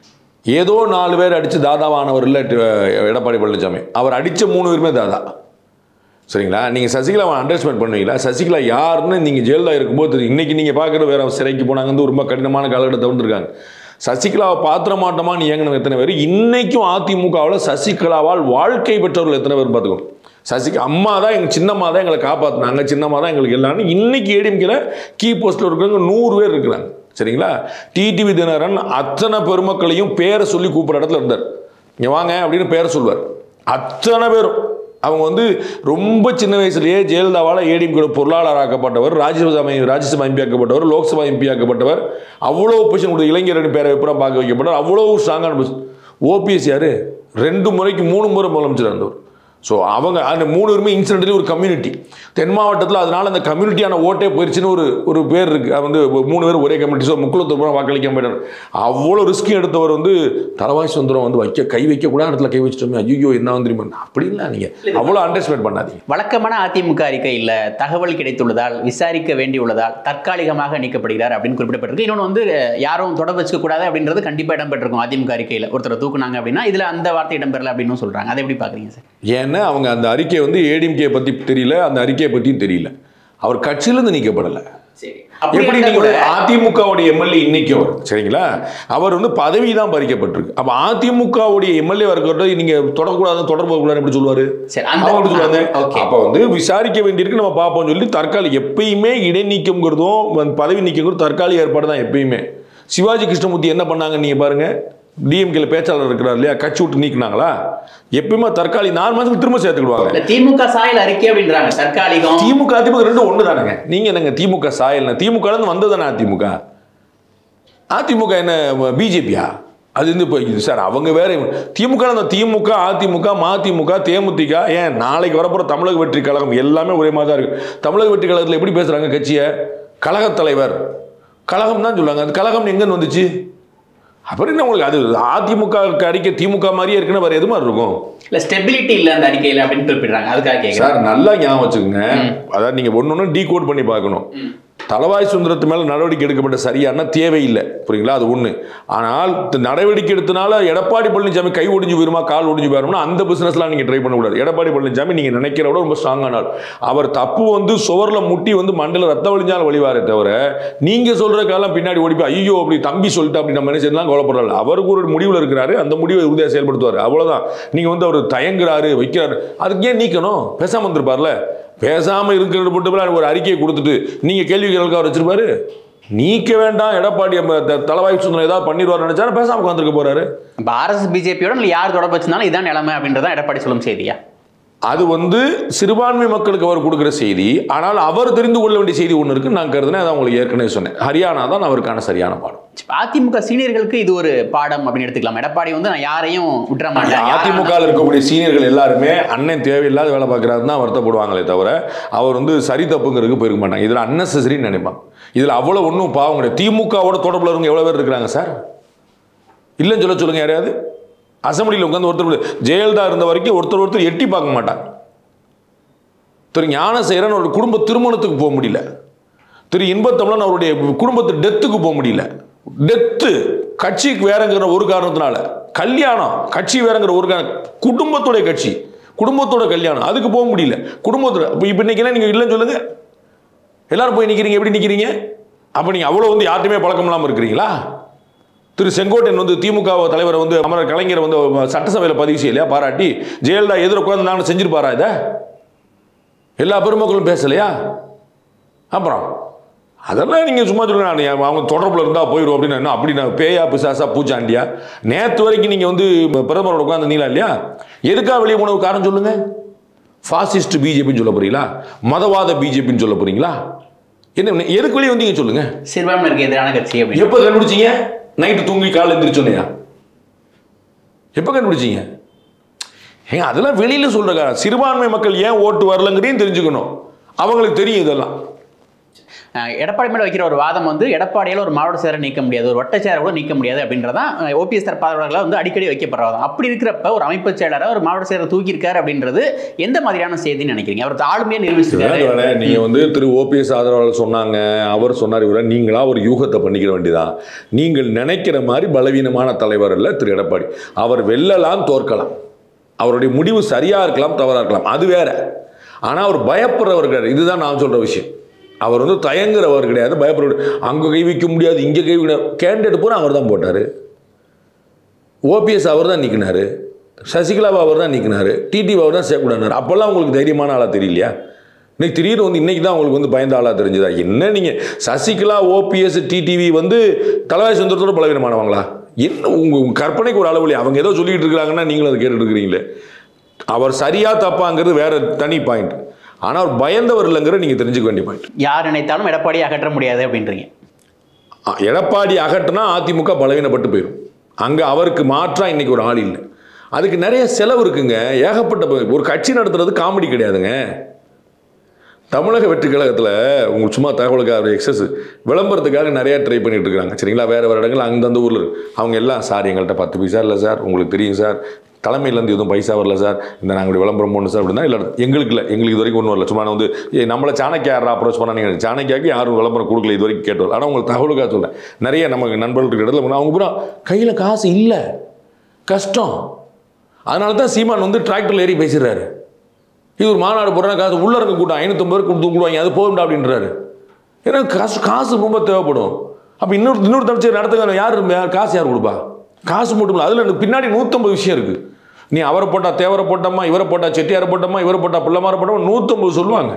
ஏதோ நாலு பேர் அடித்து தாதாவானவர் இல்லை எடப்பாடி பழனிசாமி அவர் அடித்த மூணு பேருமே தாதா சரிங்களா நீங்கள் சசிகலாவை அண்டர்ஸ்டாண்ட் பண்ணுவீங்களா சசிகலா யாருன்னு நீங்கள் ஜெயலலிதா இருக்கும்போது தெரியும். இன்னைக்கு நீங்கள் பார்க்குற வேற சிறைக்கு போனாங்க வந்து ரொம்ப கடினமான காலகட்டத்தை வந்திருக்காங்க சசிகலாவை பாத்திர மாட்டோமா நீ ஏங்கின எத்தனை பேர் இன்னைக்கும் அதிமுகவில் சசிகலாவால் வாழ்க்கை பெற்றவர்கள் எத்தனை பேர் பார்த்துக்கணும் சசிகா அம்மா தான் எங்கள் சின்னம்மா தான் எங்களை காப்பாற்றினாங்க சின்னம்மா தான் எங்களுக்கு எல்லாரும் இன்னைக்கு ஏடிஎம்கில் கீ போஸ்ட்டில் இருக்கிறவங்க நூறு பேர் இருக்கிறாங்க சரிங்களா டிடிவி தினகரன் அத்தனை பெருமக்களையும் பேரை சொல்லி கூப்பிட்ற இடத்துல இருந்தார் இங்கே வாங்க அப்படின்னு பேரை சொல்வார் அத்தனை பேரும் அவங்க வந்து ரொம்ப சின்ன வயசுலயே ஜெயலலிதாவால் ஏடிஎம்கே பொருளாளர் ஆக்கப்பட்டவர் ராஜ்யசபா ராஜ்யசபா எம்பி ஆக்கப்பட்டவர் லோக்சபா எம்பி ஆக்கப்பட்டவர் அவ்வளோ பொசிஷன் கொடுத்த இளைஞரணி பேரை எப்பறம் பார்க்க வைக்கப்பட்டவர் அவ்வளோ ஸ்ட்ராங்கான பொசிஷன் ஓபிஎஸ் யாரு ரெண்டு முறைக்கு மூணு முறை முதலமைச்சர் இருந்தவர் ஸோ அவங்க அந்த மூணு பேருமே இன்சிடென்ட்லி ஒரு கம்யூனிட்டி தென் மாவட்டத்தில் அதனால அந்த கம்யூனிட்டியான ஓட்டே போயிடுச்சுன்னு ஒரு ஒரு பேர் இருக்கு அது வந்து மூணு பேர் ஒரே கம்யூனிட்டி ஸோ முக்குளத்தூர் பூரா வாக்களிக்க போயிட்டார் அவ்வளோ ரிஸ்க் எடுத்தவர் வந்து தலவாய் சுந்தரம் வந்து வைக்க கை வைக்கக்கூடாத இடத்துல கை வச்சிட்டோமே ஐயோ என்ன வந்து தெரியுமா அப்படின்லாம் நீங்கள் அவ்வளோ அண்டர்ஸ்டாண்ட் பண்ணாதீங்க வழக்கமான அதிமுக அறிக்கை இல்ல தகவல் கிடைத்துள்ளதால் விசாரிக்க வேண்டியுள்ளதால் தற்காலிகமாக நீக்கப்படுகிறார் அப்படின்னு குறிப்பிடப்பட்டிருக்கு இன்னொன்று வந்து அஹ், யாரும் தொடர்பு வச்சுக்க கூடாது அப்படின்றது கண்டிப்பா இடம்பெற்றிருக்கும் அதிமுக அறிக்கையில் ஒருத்தரை தூக்குனாங்க அப்படின்னா இதுல அந்த வார்த்தை இடம்பெறல அப்படின்னு சொல்றாங்க அதை எப்படி பாக்குறீங்க சார் ஏன்னா அவங்க அந்த அறிக்கை வந்து ஏடிஎம்கே பற்றி தெரியல அந்த அறிக்கையை பற்றியும் தெரியல அவர் கட்சியிலேருந்து நீக்கப்படலை சரி எப்படி நீங்க ஒரு அதிமுகவுடைய எம்எல்ஏ இன்னைக்கு அவர் சரிங்களா அவர் வந்து பதவி தான் பறிக்கப்பட்டிருக்கு அப்ப அதிமுகவுடைய எம்எல்ஏ இருக்கிறத நீங்க தொடக்கூடாது தொடர்பு கூடாது எப்படி சொல்லுவாரு சரி அவங்க எப்படி சொல்லுவாங்க ஓகே அப்ப வந்து விசாரிக்க வேண்டியிருக்கு நம்ம பார்ப்போம் சொல்லி தற்காலிக எப்பயுமே இடைநீக்கம்ங்கிறதும் வந்து பதவி நீக்கங்கிறதும் தற்காலிக ஏற்பாடு தான் எப்பயுமே சிவாஜி கிருஷ்ணமூர்த்தி என்ன பண்ணாங்க நீங்க பாருங்க டிஎம்கேல பேச்சாளர் இருக்கிறார் இல்லையா கட்சி விட்டு நீக்கினாங்களா எப்பயுமே தற்காலி நாலு மாதத்துக்கு திரும்ப சேர்த்துக்கிடுவாங்க இல்ல திமுக சாயல் அறிக்கை அப்படின்றாங்க தற்காலிகம் திமுக அதிமுக ரெண்டும் ஒன்று தானேங்க நீங்க என்னங்க திமுக சாயல்னா திமுக இருந்து வந்தது தானே அதிமுக அதிமுக என்ன பிஜேபியா அது வந்து இப்போ இது சார் அவங்க வேற இவங்க. திமுக அந்த திமுக அதிமுக மதிமுக தேமுதிக ஏன் நாளைக்கு வரப்போகிற தமிழக வெற்றி கழகம் எல்லாமே ஒரே மாதிரி தான் இருக்கு தமிழக வெற்றி கழகத்தில் எப்படி பேசுறாங்க கட்சியை கழகத் தலைவர் கழகம் தான் சொல்லுவாங்க அது கழகம் எங்கன்னு வந்துச்சு அப்புறம் என்ன உங்களுக்கு அது அதிமுக அறிக்கை திமுக மாதிரியே இருக்குன்னா வேற எது மாதிரி இருக்கும் இல்ல ஸ்டெபிலிட்டி இல்ல அந்த அறிக்கையில அப்படின்னு குறிப்பிடுறாங்க அதுக்காக கேட்குறேன் சார் நல்லா ஞாபகம் வச்சுக்கோங்க அதாவது நீங்க ஒன்று ஒன்று டீ கோட் பண்ணி பார்க்கணும் தலவாய் சுந்தரத்து மேல நடவடிக்கை எடுக்கப்பட்ட சரியான தேவையில்லை புரியுங்களா அது ஒண்ணு ஆனால் இந்த நடவடிக்கை எடுத்தனால எடப்பாடி பழனிசாமி கை ஒடிஞ்சு போயிருமா கால் ஒடிஞ்சு போயிருமா அந்த பிசினஸ்லாம் நீங்க ட்ரை பண்ணக்கூடாது எடப்பாடி பழனிசாமி நீங்க நினைக்கிற விட ரொம்ப ஸ்ட்ராங்கான ஆள் அவர் தப்பு வந்து சுவர்ல முட்டி வந்து மண்டல ரத்த வழிஞ்சாலும் வழிவாரே தவிர நீங்க சொல்ற காலம் பின்னாடி ஓடி போய் ஐயோ அப்படி தம்பி சொல்லிட்டு அப்படி நம்ம மனுஷன்லாம் கவலைப்படுறாரு அவருக்கு ஒரு முடிவில் இருக்கிறாரு அந்த முடிவை உறுதியாக செயல்படுத்துவார் அவ்வளவுதான் நீங்க வந்து அவர் தயங்குறாரு வைக்கிறாரு அதுக்கு ஏன் நீக்கணும் பேசாம இருந்திருப்பார்ல பேசாம இருக்கிறது மட்டும் ஒரு அறிக்கையை கொடுத்துட்டு நீங்க கேள்வி கேட்க அவர் வச்சிருப்பாரு நீக்க வேண்டாம் எடப்பாடி நம்ம த- தலவாய் சுந்தரம் ஏதாவது பண்ணிடுவார் நினைச்சா பேசாம உட்காந்துருக்க போறாரு இப்போ ஆர்எஸ் பிஜேபியோட இல்லை யார் தொடர்பு வச்சிருந்தாலும் இதான் நிலைமை அப்படின்றதான் எடப்பாடி சொல்லும் செய்தியா அது வந்து சிறுபான்மை மக்களுக்கு அவர் கொடுக்குற செய்தி ஆனால் அவர் தெரிந்து கொள்ள வேண்டிய செய்தி ஒன்று இருக்கு நான் கருதுனேன் அதான் உங்களுக்கு ஏற்கனவே சொன்னேன் ஹரியானா தான் அவருக்கான சரியான பாடம் இப்ப அதிமுக சீனியர்களுக்கு இது ஒரு பாடம் அப்படின்னு எடுத்துக்கலாம் எடப்பாடி வந்து நான் யாரையும் விட்டுற மாட்டேன் யாரா அதிமுக இருக்கக்கூடிய சீனியர்கள் எல்லாருமே அண்ணன் தேவையில்லாத வேலை பார்க்குறாரு தான் வருத்தப்படுவாங்களே தவிர அவர் வந்து சரி தப்புங்கிறதுக்கு போயிருக்க மாட்டாங்க இதில் அன்னெசரின்னு நினைப்பாங்க இதில் அவ்வளோ ஒன்றும் பாவம் கிடையாது திமுகவோட தொடர்பில் இருங்க எவ்வளோ பேர் இருக்கிறாங்க சார் இல்லைன்னு சொல்ல சொல்லுங்க யாரையாவது அசம்பிளியில் உட்காந்து ஒருத்தர் ஜெயலலிதா இருந்த வரைக்கும் ஒருத்தர் ஒருத்தர் எட்டி பார்க்க மாட்டாங்க திரு ஞானசேகரன் ஒரு குடும்ப திருமணத்துக்கு போக முடியல திரு இன்பத்தமிழன் அவருடைய குடும்பத்து டெத்துக்கு போக முடியல டெத்து கட்சிக்கு வேறங்கிற ஒரு காரணத்தினால கல்யாணம் கட்சி வேறங்கிற ஒரு காரணம் குடும்பத்துடைய கட்சி குடும்பத்தோட கல்யாணம் அதுக்கு போக முடியல குடும்பத்தோட இப்போ இப்போ நிற்கிறேன் நீங்கள் இல்லைன்னு சொல்லுங்க எல்லாரும் போய் நிற்கிறீங்க எப்படி நிற்கிறீங்க அப்போ நீங்கள் அவ்வளோ வந்து யார்ட்டுமே பழக்கம் இல்லாமல் இருக்கிறீங்களா திரு செங்கோட்டையன் வந்து திமுக தலைவரை வந்து அமரர் கலைஞரை வந்து சட்டசபையில் பதிவு செய்யலையா பாராட்டி ஜெயலலிதா எதிர உட்காந்து நாங்கள் செஞ்சிருப்பாரா இதை எல்லா பெருமக்களும் பேசலையா அப்புறம் அதெல்லாம் நீங்கள் சும்மா சொல்லுங்க நான் அவங்க தொடர்பில் இருந்தால் போயிடும் அப்படின்னு என்ன அப்படி நான் பேயா பிசாசா பூச்சாண்டியா நேற்று வரைக்கும் நீங்கள் வந்து பிரதமரோட உட்காந்துருந்தீங்களா இல்லையா எதுக்காக வெளியே போனது காரணம் சொல்லுங்க ஃபாசிஸ்ட் பிஜேபின்னு சொல்ல போறீங்களா மதவாத பிஜேபின்னு சொல்ல போறீங்களா என்ன எதுக்கு வெளியே வந்தீங்க சொல்லுங்க சிறுபான்மையினருக்கு எதிரான கட்சி அப்படின்னு எப்போ கண்டுபிடிச்சீங்க நைட்டு தூங்கி காலைல எந்திரிச்சோன்னையா எப்போ கண்டுபிடிச்சீங்க ஏங்க அதெல்லாம் வெளியில் சொல்கிற சிறுபான்மை மக்கள் ஏன் ஓட்டு வரலங்கிறதையும் தெரிஞ்சுக்கணும் அவங்களுக்கு தெரியும் இதெல்லாம் அஹ் எடப்பாடி மேல வைக்கிற ஒரு வாதம் வந்து எடப்பாடியால ஒரு மாவட்ட சேரை நீக்க முடியாது ஒரு வட்ட சேரை கூட நீக்க முடியாது அப்படின்றதான் ஓபிஎஸ் தரப்பாளர்களால் வந்து அடிக்கடி வைக்கப்படுற வாதம் அப்படி இருக்கிறப்ப ஒரு அமைப்பு செயலரை ஒரு மாவட்ட சேரை தூக்கியிருக்காரு அப்படின்றது எந்த மாதிரியான செய்தின்னு நினைக்கிறீங்க அவர் ஆளுமையை நிரூபிச்சிருக்காரு வேணே நீங்க வந்து திரு ஓபிஎஸ் ஆதரவாளர் சொன்னாங்க அவர் சொன்னார் இவர நீங்களா ஒரு யூகத்தை பண்ணிக்கிற வேண்டியதான் நீங்கள் நினைக்கிற மாதிரி பலவீனமான தலைவர் அல்ல திரு எடப்பாடி அவர் வெல்லலாம் தோற்கலாம் அவருடைய முடிவு சரியா இருக்கலாம் தவறா இருக்கலாம் அது வேற ஆனா அவர் பயப்படுறவர் கிடையாது இதுதான் நான் சொல்ற விஷயம் அவர் வந்து தயங்குறவர் கிடையாது பயப்படுற அங்க கை வைக்க முடியாது இங்க கை வைக்க கேண்டிடேட் பூரா அவர் தான் போட்டாரு ஓபிஎஸ் அவர் தான் நிற்கினாரு சசிகலாவை அவர் தான் நிற்கினாரு டிடிவி அவர் தான் சேர்க்கூடாது அப்போல்லாம் உங்களுக்கு தைரியமான ஆளாக தெரியலையா இன்னைக்கு திடீர்னு வந்து இன்னைக்கு தான் உங்களுக்கு வந்து பயந்த ஆளாக தெரிஞ்சுதா என்ன நீங்கள் சசிகலா ஓபிஎஸ் டிடிவி வந்து தலைவாய் சுந்தரத்தோட பலவீனமானவங்களா என்ன உங்க உங்க கற்பனைக்கு ஒரு அளவு இல்லையா அவங்க ஏதோ சொல்லிட்டு இருக்கிறாங்கன்னா நீங்களும் அதை கேட்டுட்டு இருக்கிறீங்களே அவர் சரியா தப்பாங்கிறது வேற தனி பாயிண்ட் ஆனால் அவர் பயந்தவர் இல்லைங்கிற நீங்கள் தெரிஞ்சுக்க வேண்டிய பாயிண்ட் யார் நினைத்தாலும் எடப்பாடியை அகற்ற முடியாது அப்படின்றீங்க எடப்பாடி அகற்றினா அதிமுக பலவீனப்பட்டு போயிடும் அங்கே அவருக்கு மாற்றா இன்னைக்கு ஒரு ஆள் இல்லை அதுக்கு நிறைய செலவு இருக்குங்க ஏகப்பட்ட ப- ஒரு கட்சி நடத்துறது காமெடி கிடையாதுங்க தமிழக வெற்றி கழகத்தில் உங்களுக்கு சும்மா தகவலுக்காக எக்ஸஸ் விளம்பரத்துக்காக நிறையா ட்ரை பண்ணிட்டு இருக்காங்க சரிங்களா வேறு வேறு இடங்கள் அந்தந்த ஊரில் இருக்கு. அவங்க எல்லாம் சார் எங்கள்கிட்ட பத்து பைசா இல்லை சார் உங்களுக்கு தெரியும் சார் தலைமையிலேருந்து எதுவும் பைசா வரல சார் இந்த நாங்கள் இப்படி விளம்பரம் போடணும் சார் அப்படின்னா இல்லை எங்களுக்கு இல்லை எங்களுக்கு இது வரைக்கும் ஒன்றும் வரல சும்மா நான் வந்து ஏ நம்மளை சாணக்கியா யாரா அப்ரோச் பண்ணா நீங்கள் சாணக்கியாக்கு யாரும் விளம்பரம் கொடுக்கல இது வரைக்கும் கேட்டு வரல. ஆனால் உங்களுக்கு தகவலுக்காக சொல்கிறேன் நிறைய நமக்கு நண்பர்கள் இருக்கிற இடத்துல போனா அவங்க பூரா கையில் காசு இல்லை கஷ்டம் அதனால தான் சீமான் வந்து டிராக்டரில் ஏறி பேசிடுறாரு இது ஒரு மாநாடு போடுறா காசு உள்ள இருக்க கூட்டம் ஐநூற்றம்பது பேர் கொடுத்து கொடுவாங்க அது போதும்டா அப்படின்றாரு ஏன்னா காசு காசு ரொம்ப தேவைப்படும் அப்போ இன்னொரு இன்னொரு தமிழ்ச்சி நடத்துங்க யார் யார் காசு யார் கொடுப்பா காசு மட்டும் இல்லை அதில் எனக்கு பின்னாடி நூற்றம்பது விஷயம் இருக்குது நீ அவரை போட்டா தேவரை போட்டோமா இவரை போட்டா செட்டியாரை போட்டோமா இவரை போட்டா பிள்ளைமாரை போட்டோமா நூற்றம்பது சொல்லுவாங்க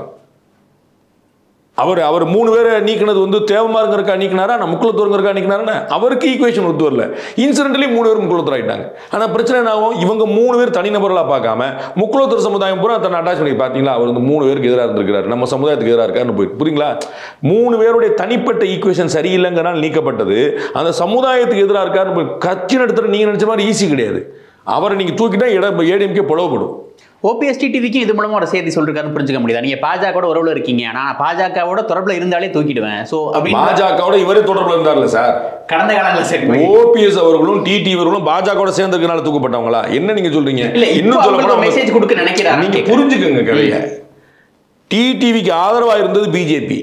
அவர் அவர் மூணு பேரை நீக்கினது வந்து தேவமாருங்கிறக்கா நீக்கினாரா நான் முக்குளத்தூருங்கிறக்கா நீக்கினாரா அவருக்கு ஈக்குவேஷன் ஒத்து வரல இன்சிடென்ட்லி மூணு பேர் முக்குளத்தூர் ஆயிட்டாங்க ஆனால் பிரச்சனை என்ன ஆகும் இவங்க மூணு பேர் தனிநபர்களாக பார்க்காம முக்குளத்தூர் சமுதாயம் பூரா தன்னை அட்டாச் பண்ணி பார்த்தீங்களா அவர் வந்து மூணு பேருக்கு எதிராக இருந்திருக்கிறார் நம்ம சமுதாயத்துக்கு எதிராக இருக்காருன்னு போயிட்டு புரியுங்களா மூணு பேருடைய தனிப்பட்ட ஈக்குவேஷன் சரியில்லைங்கிறனால நீக்கப்பட்டது அந்த சமுதாயத்துக்கு எதிராக இருக்காருன்னு போய் கட்சி நடத்துகிற நீங்கள் நினச்ச மாதிரி ஈஸி கிடையாது அவரை நீங்கள் தூக்கிட்டா இடம் ஏடிஎம்கே புலவப்படும் ஓபிஎஸ் டிவிக்கும் இது மூலமா ஒரு செய்தி சொல்லிருக்காருன்னு புரிஞ்சுக்க முடியுதா நீங்க பாஜக உறவுல இருக்கீங்க நான் பாஜகவோட தொடர்புல இருந்தாலே தூக்கிடுவேன் சோ அப்படின்னு பாஜகவோட இவரே தொடர்பில் இருந்தார்ல சார் கடந்த காலங்களில் சரி ஓபிஎஸ் அவர்களும் டிடி அவர்களும் பாஜக சேர்ந்ததுனால தூக்கப்பட்டவங்களா என்ன நீங்க சொல்றீங்க இல்ல இன்னும் சொல்ல சொல்ல போனா மெசேஜ் கொடுக்க நினைக்கிறாரு நீங்க புரிஞ்சுக்கங்க கதைய டிடிவிக்கு ஆதரவா இருந்தது பிஜேபி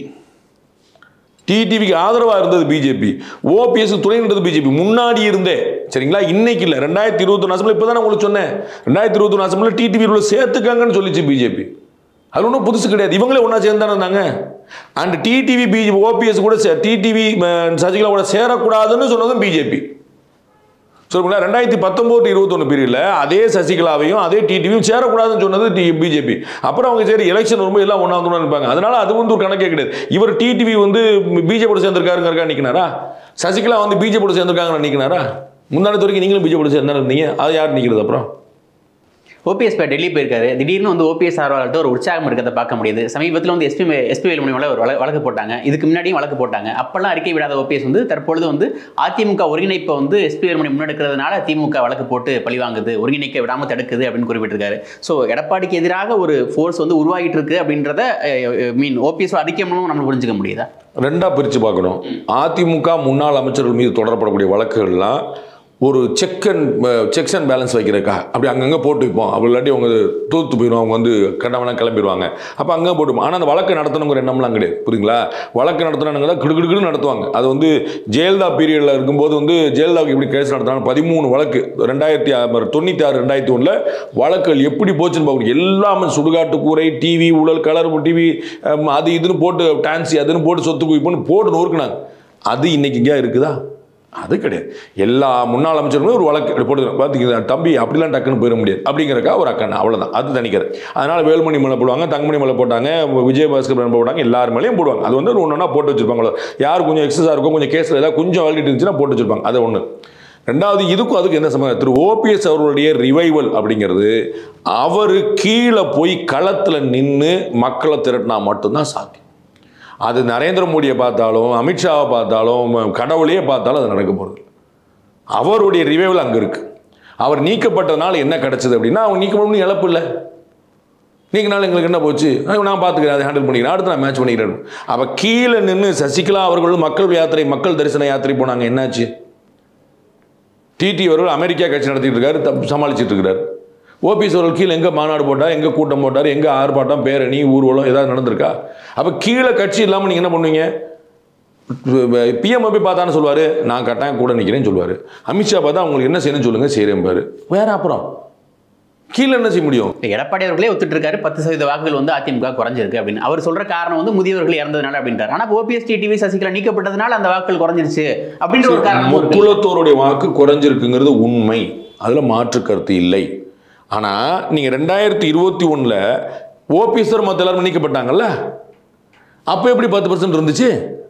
டிடிவிக்கு ஆதரவா இருந்தது பிஜேபி ஓபிஎஸ் துணை நின்றது பிஜேபி முன்னாடி இருந்தே சரிங்களா இன்னைக்கு இல்ல ரெண்டாயிரத்தி இருபத்தி ஒன்று அசம்பிள் இப்பதான் நான் உங்களுக்கு சொன்னேன் ரெண்டாயிரத்தி இருபத்தி ஒன்று அசம்பிள் டிடிவி உள்ள சேர்த்துக்காங்கன்னு சொல்லிச்சு பிஜேபி அது ஒன்றும் புதுசு கிடையாது இவங்களே ஒன்றா சேர்ந்து தானே இருந்தாங்க அண்ட் டிடிவி பிஜேபி ஓபிஎஸ் கூட டிடிவி சசிகலா கூட சேரக்கூடாதுன்னு சொன்னதும் பிஜேபி சொல்லுங்களா ரெண்டாயிரத்தி பத்தொம்போது இருபத்தொன்று பீரியடில் அதே சசிகலாவையும் அதே டிடிவியும் சேரக்கூடாதுன்னு சொன்னது டி பிஜேபி அப்புறம் அவங்க சரி எலெக்ஷன் வரும்போது எல்லாம் ஒன்றா வந்து இருப்பாங்க அதனால அது வந்து ஒரு கணக்கே கிடையாது இவர் டிடிவி வந்து பிஜேபியோட சேர்ந்திருக்காருங்கிறக்கா நிற்கினாரா சசிகலா வந்து பிஜேபியோட சேர்ந்திருக்காங்க நிற்கினாரா முந்தானத்து வரைக்கும் நீங்களும் பிஜேபியோட சேர்ந்தா இருந்தீங்க அது யார் நிற்கிறது அப்புறம் ஓபிஎஸ் இப்போ டெல்லி போயிருக்காரு திடீர்னு வந்து ஓபிஎஸ் ஆர்வலர்கிட்ட ஒரு உற்சாகம் இருக்கிறத பார்க்க முடியுது சமீபத்தில் வந்து எஸ்பி எஸ்பி வேலுமணி மேல ஒரு வழ- வழக்கு போட்டாங்க இதுக்கு முன்னாடியும் வழக்கு போட்டாங்க அப்பெல்லாம் அறிக்கை விடாத ஓபிஎஸ் வந்து தற்பொழுது வந்து அதிமுக ஒருங்கிணைப்பை வந்து எஸ்பி வேலுமணி முன்னெடுக்கிறதுனால திமுக வழக்கு போட்டு பழி வாங்குது ஒருங்கிணைக்க விடாம தடுக்குது அப்படின்னு குறிப்பிட்டிருக்காரு ஸோ எடப்பாடிக்கு எதிராக ஒரு ஃபோர்ஸ் வந்து உருவாகிட்டு இருக்கு அப்படின்றத மீன் ஓபிஎஸ் அறிக்கை மூலம் நம்ம புரிஞ்சுக்க முடியுதா ரெண்டா பிரித்து பார்க்கணும் அதிமுக முன்னாள் அமைச்சர்கள் மீது தொடரப்படக்கூடிய வழக்குகள்லாம் ஒரு check and checks and balance வைக்கிறக்கா அப்படி அங்கங்கே போட்டு வைப்போம் அப்படி இல்லாட்டி அவங்க தூத்து போயிடும் அவங்க வந்து கண்டவனா கிளம்பிடுவாங்க அப்போ அங்கே போட்டு ஆனால் அந்த வழக்கு நடத்தணுங்கிற எண்ணம்லாம் கிடையாது புரியுங்களா வழக்கு நடத்தணுங்கிறத கிடுகிடுன்னு நடத்துவாங்க அது வந்து ஜெயலலிதா பீரியடில் இருக்கும்போது வந்து ஜெயலலிதாவுக்கு எப்படி கேஸ் நடத்தினாங்க பதிமூணு வழக்கு ரெண்டாயிரத்தி ஆறு தொண்ணூற்றி ஆறு ரெண்டாயிரத்தி ஒன்றில் வழக்குகள் எப்படி போச்சுன்னு பார்க்கணும் எல்லாமே சுடுகாட்டு கூரை டிவி ஊழல் கலர் டிவி அது இதுன்னு போட்டு டான்சி அதுன்னு போட்டு சொத்து குவிப்புன்னு போட்டு நொறுக்குனாங்க அது இன்னைக்கு இங்கே இருக்குதா அது கிடையாது எல்லா முன்னாள் அமைச்சருமே ஒரு வழக்கு இப்படி போட்டு பார்த்தீங்க தம்பி அப்படிலாம் டக்குன்னு போயிட முடியாது அப்படிங்கிறக்கா ஒரு அக்கன் அவ்வளோதான் அது தனிக்கிறது அதனால வேலுமணி மேலே போடுவாங்க தங்கமணி மேலே போட்டாங்க விஜயபாஸ்கர் மேலே போட்டாங்க எல்லார் மேலேயும் போடுவாங்க அது வந்து ஒன்று ஒன்றா போட்டு வச்சிருப்பாங்க யார் கொஞ்சம் எக்ஸஸாக இருக்கும் கொஞ்சம் கேஸில் ஏதாவது கொஞ்சம் வழக்கிட்டு இருந்துச்சுன்னா போட்டு வச்சிருப்பாங்க அது ஒன்று ரெண்டாவது இதுக்கும் அதுக்கு என்ன சம்பந்தம் திரு ஓபிஎஸ் அவர்களுடைய ரிவைவல் அப்படிங்கிறது அவர் கீழே போய் களத்தில் நின்று மக்களை திரட்டினா மட்டும்தான் சாத்தியம் அது நரேந்திர மோடியை பார்த்தாலும் அமித்ஷாவை பார்த்தாலும் கடவுளையே பார்த்தாலும் அது நடக்க போகிறது அவருடைய ரிவைவல் அங்கே இருக்கு அவர் நீக்கப்பட்டதுனால என்ன கிடைச்சது அப்படின்னா அவங்க நீக்கப்படும் இழப்பு இல்லை நீக்கினாலும் எங்களுக்கு என்ன போச்சு அஹ் நான் பார்த்துக்கிறேன் அதை ஹேண்டில் பண்ணிக்கிறேன் அடுத்து நான் மேட்ச் பண்ணிக்கிறேன் அப்போ கீழே நின்று சசிகலா அவர்கள் மக்கள் யாத்திரை மக்கள் தரிசன யாத்திரை போனாங்க என்னாச்சு டிடி அவர்கள் அமெரிக்கா கட்சி நடத்திட்டு இருக்காரு தப் சமாளிச்சிட்டு இருக்கிறார் ஓபிஎஸ் அவர்கள் கீழே எங்கே மாநாடு போட்டார் எங்கே கூட்டம் போட்டார் எங்கே ஆர்ப்பாட்டம் பேரணி ஊர்வலம் ஏதாவது நடந்திருக்கா அப்போ கீழே கட்சி இல்லாமல் நீங்கள் என்ன பண்ணுவீங்க பிஎம் போய் பார்த்தான்னு சொல்லுவார் நான் கட்டாயம் கூட நிற்கிறேன்னு சொல்லுவார் அமித்ஷா பார்த்தா உங்களுக்கு என்ன செய்யணும்னு சொல்லுங்கள் செய்கிறேன் பாரு வேற அப்புறம் கீழே என்ன செய்ய முடியும் இப்ப எடப்பாடி அவர்களே ஒத்துட்டு இருக்காரு பத்து சதவீத வாக்குகள் வந்து அதிமுக குறைஞ்சிருக்கு அப்படின்னு அவர் சொல்ற காரணம் வந்து முதியவர்கள் இறந்ததுனால அப்படின்றார் ஆனா ஓபிஎஸ் டிவி சசிகலா நீக்கப்பட்டதுனால அந்த வாக்குகள் குறைஞ்சிருச்சு அப்படின்ற ஒரு காரணமும் இருக்கு முக்குலத்தோருடைய வாக்கு குறைஞ்சிருக்குங்கிறது உண்மை அதில் மாற்று கருத்து இல்லை ஆனால் நீங்கள் ரெண்டாயிரத்தி இருபத்தி ஒன்றில் ஓபிஎஸ்ஆர் மற்ற எல்லாரும் நீக்கப்பட்டாங்கல்ல அப்போ எப்படி பத்து பர்சன்ட் இருந்துச்சு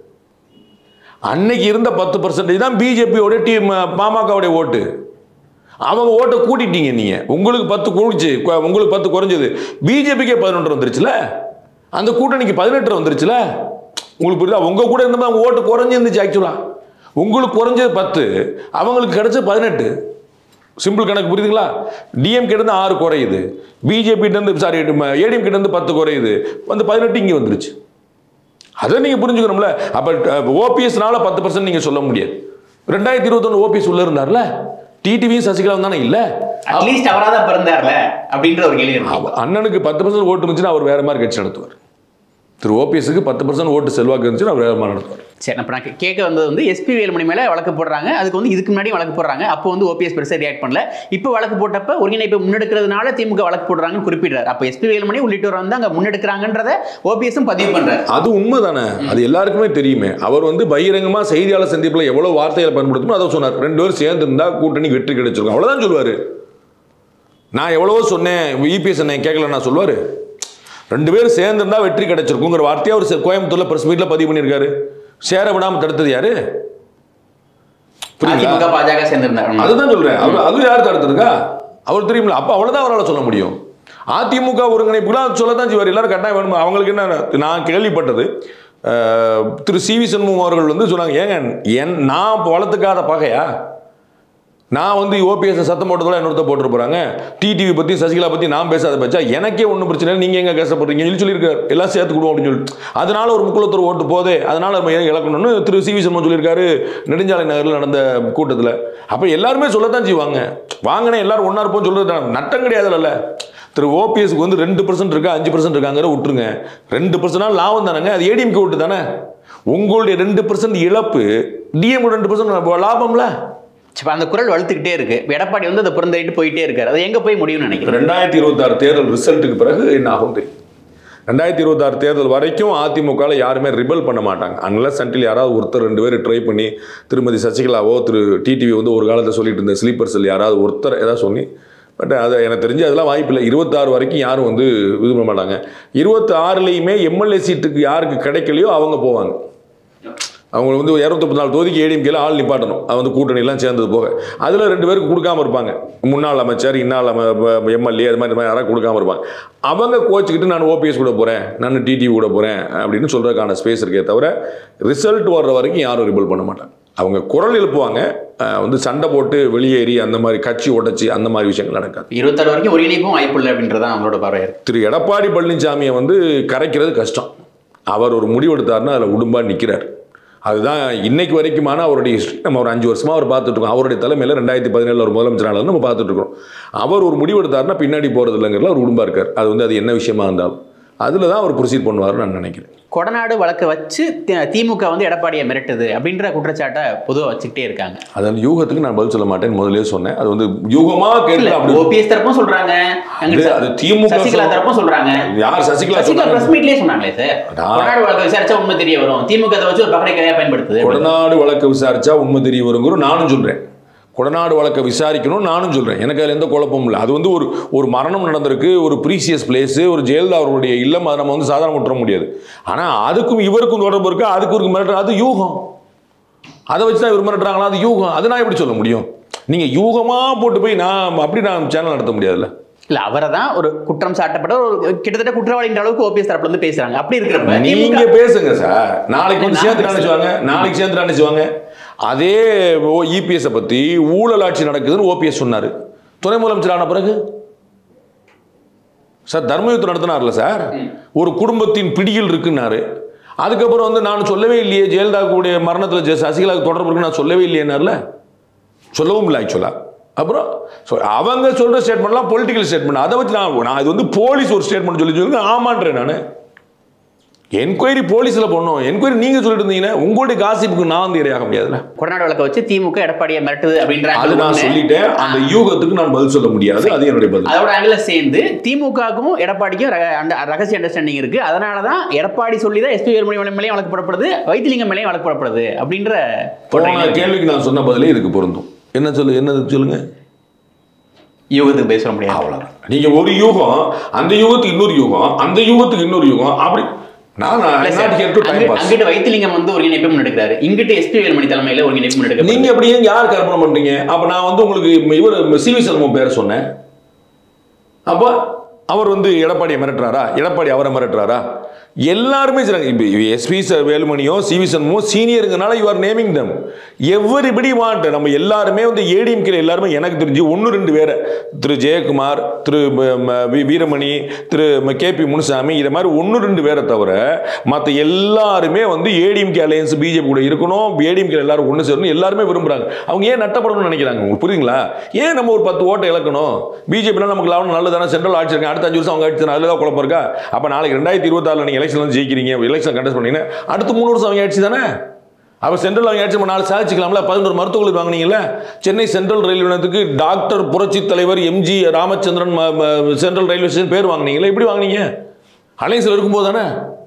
அன்னைக்கு இருந்த பத்து பர்சன்டேஜ் தான் பிஜேபியோட டீம் பாமகவுடைய ஓட்டு அவங்க ஓட்டை கூட்டிட்டீங்க நீங்க உங்களுக்கு பத்து கூடிச்சு கு- உங்களுக்கு பத்து குறைஞ்சது பிஜேபிக்கே பதினொன்று வந்துருச்சுல அந்த கூட்டணிக்கு பதினெட்டு வந்துருச்சுல உங்களுக்கு புரியுதா உங்க கூட இருந்தப்ப அவங்க ஓட்டு குறைஞ்சி இருந்துச்சு ஆக்சுவலா உங்களுக்கு குறைஞ்சது பத்து அவங்களுக்கு கிடைச்சது பதினெட்டு சிம்பிள் கணக்கு புரியுதுங்களா டிஎம்கே இருந்து ஆறு குறையுது பிஜேபி இருந்து சாரி ஏடிஎம் கிட்ட இருந்து பத்து குறையுது வந்து பதினெட்டு இங்கே வந்துருச்சு அதை நீங்கள் புரிஞ்சுக்கணும்ல அப்போ ஓபிஎஸ்னால பத்து பர்சன்ட் நீங்கள் சொல்ல முடியாது ரெண்டாயிரத்தி இருபத்தொன்று ஓபிஎஸ் உள்ள இருந்தார்ல டிடிவியும் சசிகலாவும் தானே இல்லை அட்லீஸ்ட் அவராதான் பிறந்தார்ல அப்படின்ற ஒரு கேள்வி இருக்கு அவ- அண்ணனுக்கு பத்து பர்சன்ட் ஓட்டு இருந்துச்சுன்னா அவர் வேற மாதிரி கட்சி நடத்துவார் திரு ஓபிஎஸ்க்கு பத்து பர்சன்ட் ஓட்டு செல்வாக்கு இருந்துச்சுன்னா அவர் வேற மாதிரி நடத்துவார் சரி அப்போ நான் கே- கேட்க வந்தது வந்து எஸ்பி வேலுமணி மேலே வழக்கு போடுறாங்க அதுக்கு வந்து இதுக்கு முன்னாடி வழக்கு போடுறாங்க அப்போ வந்து ஓபிஎஸ் பெருசாக ரியாக்ட் பண்ணல இப்போ வழக்கு போட்டப்ப ஒருங்கிணைப்பை முன்னெடுக்கிறதுனால திமுக வழக்கு போடுறாங்கன்னு குறிப்பிடுறாரு அப்போ எஸ்பி வேலுமணி உள்ளிட்டோர் வந்து அங்கே முன்னெடுக்கிறாங்கன்றத ஓபிஎஸும் பதிவு பண்றாரு அது உண்மைதானே அது எல்லாருக்குமே தெரியுமே அவர் வந்து பகிரங்கமா செய்தியாளர் சந்திப்பில் எவ்வளவு வார்த்தைகளை பயன்படுத்தணும் அதை சொன்னார் ரெண்டு பேரும் சேர்ந்து இருந்தா கூட்டணி வெற்றி கிடைச்சிருக்கும் அவ்வளவுதான் சொல்லுவாரு நான் எவ்வளவோ சொன்னேன் இபிஎஸ் என்ன கேட்கல நான் சொல்லுவாரு ரெண்டு பேரும் சேர்ந்திருந்தா வெற்றி கிடைச்சிருக்குங்கிற வார்த்தையை அவர் செ- கோயம்புத்தூர்ல பிரஸ் மீட்ல பதிவு பண்ணியிருக்காரு சேர விடாம தடுத்தது யாரு புரியுங்களா அதிமுக பாஜக சேர்ந்திருந்தாரு அதுதான் சொல்றேன் அவர் அது யார் தடுத்திருக்கா அவர் தெரியுமில்ல அப்ப அவ்வளவுதான் அவரால் சொல்ல முடியும் அதிமுக ஒருங்கிணைப்புலாம் சொல்லத்தான் செய்வார் எல்லாரும் கட்டாயம் வேணும் அவங்களுக்கு என்ன நான் கேள்விப்பட்டது அஹ், திரு சி வி சண்முகம் அவர்கள் வந்து சொன்னாங்க ஏங்க என் நான் வளர்த்துக்காத பகையா நான் வந்து ஓபிஎஸ் சத்தம் போட்டதோட இன்னொருத்த போட்டு போறாங்க டிடிவி பத்தி சசிகலா பத்தி நான் பேசாத பச்சா எனக்கே ஒன்றும் பிரச்சனை இல்லை நீங்க எங்க கஷ்டப்படுறீங்க சொல்லி சொல்லியிருக்காரு எல்லாம் சேர்த்து கொடுவோம் அப்படின்னு சொல்லி அதனால ஒரு முக்குளத்தூர் ஓட்டு போதே அதனால நம்ம ஏன் இழக்கணும்னு திரு சி வி சண்முகம் சொல்லியிருக்காரு நெடுஞ்சாலை நகரில் நடந்த கூட்டத்தில் அப்போ எல்லாருமே சொல்லத்தான் செய்வாங்க வாங்கினே எல்லாரும் ஒன்றா இருப்போம் சொல்றது நட்டம் கிடையாதுல்ல திரு ஓபிஎஸ்க்கு வந்து ரெண்டு பர்சன்ட் இருக்கா அஞ்சு பர்சன்ட் இருக்காங்கிற விட்டுருங்க ரெண்டு பர்சன்ட் லாபம் தானேங்க அது ஏடிஎம்கே ஓட்டு தானே உங்களுடைய ரெண்டு பர்சன்ட் இழப்பு டிஎம் ரெண்டு பர்சன்ட் லாபம்ல இப்போ அந்த குரல் வலுத்துக்கிட்டே இருக்கு இப்ப எடப்பாடி வந்து அதை புறந்தறிட்டு போயிட்டே இருக்காரு அது எங்க போய் முடியும்னு நினைக்கிறேன் ரெண்டாயிரத்தி இருபத்தாறு தேர்தல் ரிசல்ட்டுக்கு பிறகு என்ன ஆகும் தெரியும் ரெண்டாயிரத்தி இருபத்தாறு தேர்தல் வரைக்கும் அதிமுகவில் யாருமே ரிபல் பண்ண மாட்டாங்க அன்லஸ் அன்டில் யாராவது ஒருத்தர் ரெண்டு பேர் ட்ரை பண்ணி திருமதி சசிகலாவோ திரு டிடிவி வந்து ஒரு காலத்தில் சொல்லிட்டு இருந்த ஸ்லீப்பர் செல் யாராவது ஒருத்தர் ஏதாவது சொல்லி பட் அது எனக்கு தெரிஞ்சு அதெல்லாம் வாய்ப்பில்லை இருபத்தாறு வரைக்கும் யாரும் வந்து இது பண்ண மாட்டாங்க இருபத்தி ஆறுலேயுமே எம்எல்ஏ சீட்டுக்கு யாருக்கு கிடைக்கலையோ அவங்க போவாங்க அவங்க வந்து இரநூத்தி நாலு தொகுதிக்கு ஏடிஎம்கேல ஆள் நிப்பாட்டணும் அது வந்து கூட்டணிலாம் சேர்ந்தது போக அதில் ரெண்டு பேருக்கு கொடுக்காம இருப்பாங்க முன்னாள் அமைச்சர் இன்னாள் எம்எல்ஏ அது மாதிரி யாராவது கொடுக்காம இருப்பாங்க அவங்க கோச்சிக்கிட்டு நான் ஓபிஎஸ் கூட போகிறேன் நான் டிடிவி கூட போகிறேன் அப்படின்னு சொல்கிறதுக்கான ஸ்பேஸ் இருக்கே தவிர ரிசல்ட் வர்ற வரைக்கும் யாரும் ரிபல் பண்ண மாட்டாங்க அவங்க குரல் எழுப்புவாங்க அஹ் வந்து சண்டை போட்டு வெளியேறி அந்த மாதிரி கட்சி உடைச்சி அந்த மாதிரி விஷயங்கள் நடக்காது இருபத்தாறு வரைக்கும் ஒருங்கிணைப்பும் வாய்ப்பு இல்லை அப்படின்றதான் அவங்களோட பார்வை இருக்கு திரு எடப்பாடி பழனிசாமியை வந்து கரைக்கிறது கஷ்டம் அவர் ஒரு முடிவெடுத்தாருன்னா அதில் உடும்பா நிற்கிறார் அதுதான் இன்னைக்கு வரைக்குமான அவருடைய ஹிஸ்ட்ரி நம்ம ஒரு அஞ்சு வருஷமா அவர் பார்த்துட்டு இருக்கோம் அவருடைய தலைமையில் ரெண்டாயிரத்தி பதினேழுல ஒரு முதலமைச்சராளர் நம்ம பார்த்துட்டு இருக்கோம் அவர் ஒரு முடிவெடுத்தாருன்னா பின்னாடி போகிறது இல்லைங்கிறதுல ஒரு உடும்பா இருக்கார் அது வந்து அது என்ன விஷயமா இருந்தாலும் அதில் தான் அவர் ப்ரொசீட் பண்ணுவார்னு நான் நினைக்கிறேன் கொடநாடு வழக்கை வச்சு தி- திமுக வந்து எடப்பாடியை மிரட்டுது அப்படின்ற குற்றச்சாட்டை பொதுவாக வச்சுக்கிட்டே இருக்காங்க அதான் யூகத்துக்கு நான் பதில் சொல்ல மாட்டேன்னு முதல்லயே சொன்னேன் அது வந்து யூகமா கேட்டு அப்படி ஓபிஎஸ் தரப்பும் சொல்றாங்க அங்கிட்டு அது- அது திமுக சசிகலா சொல்- தரப்பும் சொல்றாங்க யார் சசிகலா சசிகலா சொன்னாங்க பிரஸ் மீட்லயே சொன்னாங்களே சார் நான்- கொடநாடு வழக்கை விசாரிச்சா உண்மை தெரிய வரும் திமுக அதை வச்சு ஒரு பகடை கதையா பயன்படுத்துது கொடநாடு வழக்கை விசாரிச்சா உண்மை தெரிய வருங்கிற நானும் சொல்றேன் கொடநாடு வழக்கை விசாரிக்கணும் நானும் சொல்றேன் எனக்கு அதில் எந்த குழப்பமும் இல்லை அது வந்து ஒரு ஒரு மரணம் நடந்திருக்கு ஒரு ப்ரீசியஸ் பிளேஸ் ஒரு ஜெயலலிதா அவருடைய இல்லம் அதை நம்ம வந்து சாதாரண விட்டுற முடியாது ஆனால் அதுக்கும் இவருக்கும் தொடர்பு இருக்கு அதுக்கு ஒரு மிரட்டுற அது யூகம் அதை வச்சு தான் இவர் மிரட்டுறாங்களா அது யூகம் அது நான் எப்படி சொல்ல முடியும் நீங்க யூகமா போட்டு போய் நான் அப்படி நான் சேனல் நடத்த முடியாதுல்ல இல்ல அவரை தான் ஒரு குற்றம் சாட்டப்பட்ட ஒரு கிட்டத்தட்ட குற்றவாளின்ற அளவுக்கு ஓபிஎஸ் தரப்புல இருந்து பேசுறாங்க அப்படி இருக்கிறப்ப நீங்க திமுக பேசுங்க சார் நாளைக்கு வந்து நான் சேர்த்து நினைச்சுவாங்க நாளைக்கு சேர்த்து நினைச்சுவாங்க அதே இபிஎஸ் பத்தி ஊழல் ஆட்சி நடக்குதுன்னு ஓபிஎஸ் சொன்னாரு துணை முதலமைச்சர் ஆன பிறகு சார் தர்மயுத்தம் நடத்தினார்ல சார் ஒரு குடும்பத்தின் பிடியில் இருக்குன்னாரு அதுக்கப்புறம் வந்து நான் சொல்லவே இல்லையே ஜெயலலிதா கூடிய மரணத்தில் ஜெ- சசிகலாவுக்கு தொடர்பு இருக்குன்னு நான் சொல்லவே இல்லையேனார்ல சொல்லவும் இல்லை ஆக்சுவலாக அப்புறம் so அவங்க சொல்ற ஸ்டேட்மெண்ட்லாம் பொலிட்டிக்கல் ஸ்டேட்மெண்ட் அதை வச்சு நான் நான் இது வந்து போலீஸ் ஒரு ஸ்டேட்மெண்ட் சொல்லி சொல்லி ஆமான்றேன் நான் என்கொயரி போலீஸில் பண்ணோம் என்கொயரி நீங்கள் சொல்லிட்டு இருந்தீங்கன்னா உங்களுடைய காசிப்புக்கு நான் வந்து இரையாக முடியாதுல்ல கொடநாடு வழக்கை வச்சு திமுக எடப்பாடியை மிரட்டுது அப்படின்ற அது நான் angle சொல்லிட்டேன் அந்த யூகத்துக்கு நான் பதில் சொல்ல முடியாது அது என்னுடைய பதில் அதோட ஆங்கில சேர்ந்து திமுகவுக்கும் எடப்பாடிக்கும் ரக- அந்த ரகசிய அண்டர்ஸ்டாண்டிங் இருக்கு அதனால தான் எடப்பாடி சொல்லி தான் எஸ்பி வேலுமணி மேலேயும் வழக்கு போடப்படுது வைத்திலிங்கம் மேலேயும் வழக்கு போடப்படுது அப்படின்ற போன கேள்விக்கு நான் சொன்ன பதிலே இதுக்கு பொருந்தும் என்ன சொல்லு என்னது சொல்லுங்க யூகத்துக்கு பேச முடியாது அவ்வளவுதான் நீங்க ஒரு யூகம் அந்த யூகத்துக்கு இன்னொரு யூகம் அந்த யூகத்துக்கு இன்னொரு யூகம் அப்படி நான் இல்ல I'm sir, not here to time அங்கிட்டு- pass. அங்கிட்டு வைத்திலிங்கம் வந்து ஒருங்கிணைப்பு முன்னெடுக்கிறாரு இங்கிட்டு எஸ்பி வேலுமணி தலைமையில ஒருங்கிணைப்பு முன்னெடுக்க நீங்க எப்படி ஏன் யார் கற்பனை பண்றீங்க அப்ப நான் வந்து உங்களுக்கு இவர் சிவி சண்முகம் பேரை சொன்னேன் அப்போ அவர் வந்து எடப்பாடியை மிரட்டுறாரா எடப்பாடி அவரை மிரட்டுறாரா எல்லாருமே செய்றாங்க இப்போ எஸ்பி வேலுமணியோ சிவி சண்முகோ சீனியருங்கனால you are naming them everybody want நம்ம எல்லாருமே வந்து ஏடிஎம்கே எல்லாருமே எனக்கு தெரிஞ்சு ஒன்று ரெண்டு பேரை திரு ஜெயக்குமார் திரு ம- ம- வி- வீரமணி திரு கே பி முனுசாமி இதை மாதிரி ஒன்று ரெண்டு பேரை தவிர மற்ற எல்லாருமே வந்து ஏடிஎம்கே அலையன்ஸ் பிஜேபி கூட இருக்கணும் ஏடிஎம்கே எல்லாரும் ஒன்று சேரணும் எல்லாருமே விரும்புறாங்க அவங்க ஏன் நட்டப்படணும்னு நினைக்கிறாங்க உங்களுக்கு புரியுங்களா ஏன் நம்ம ஒரு பத்து ஓட்டை இழக்கணும் பிஜேபினா நமக்கு லாபம் நல்லதானே சென்ட்ரல் ஆட்சி இருக்கு அடுத்த அஞ்சு வருஷம் அவங்க ஆட்சி அதில் தான் குழப்பம் இருக்கா அப்போ நாளைக்கு ரெண்டாயிரத்தி இருபத்தாறில் நீங்கள் எலெக்ஷன் வந்து ஜெயிக்கிறீங்க எலெக்ஷன் கண்டஸ்ட் பண்ணீங்கன்னா அடுத்த மூணு வருஷம் அவங்க ஆட்சி தானே அப்போ சென்ட்ரல் அவங்க ஆட்சி நாலு சாதிச்சுக்கலாம்ல பதினோரு மருத்துவர்கள் வாங்கினீங்கல்ல சென்னை சென்ட்ரல் ரயில் நிலையத்துக்கு டாக்டர் புரட்சி தலைவர் எம்ஜி ராமச்சந்திரன் ம- ம- சென்ட்ரல் ரயில்வே ஸ்டேஷன் பேர் வாங்கினீங்களா எப்படி வாங்குனீங்க அலைன்ஸில் இருக்கும்போது தானே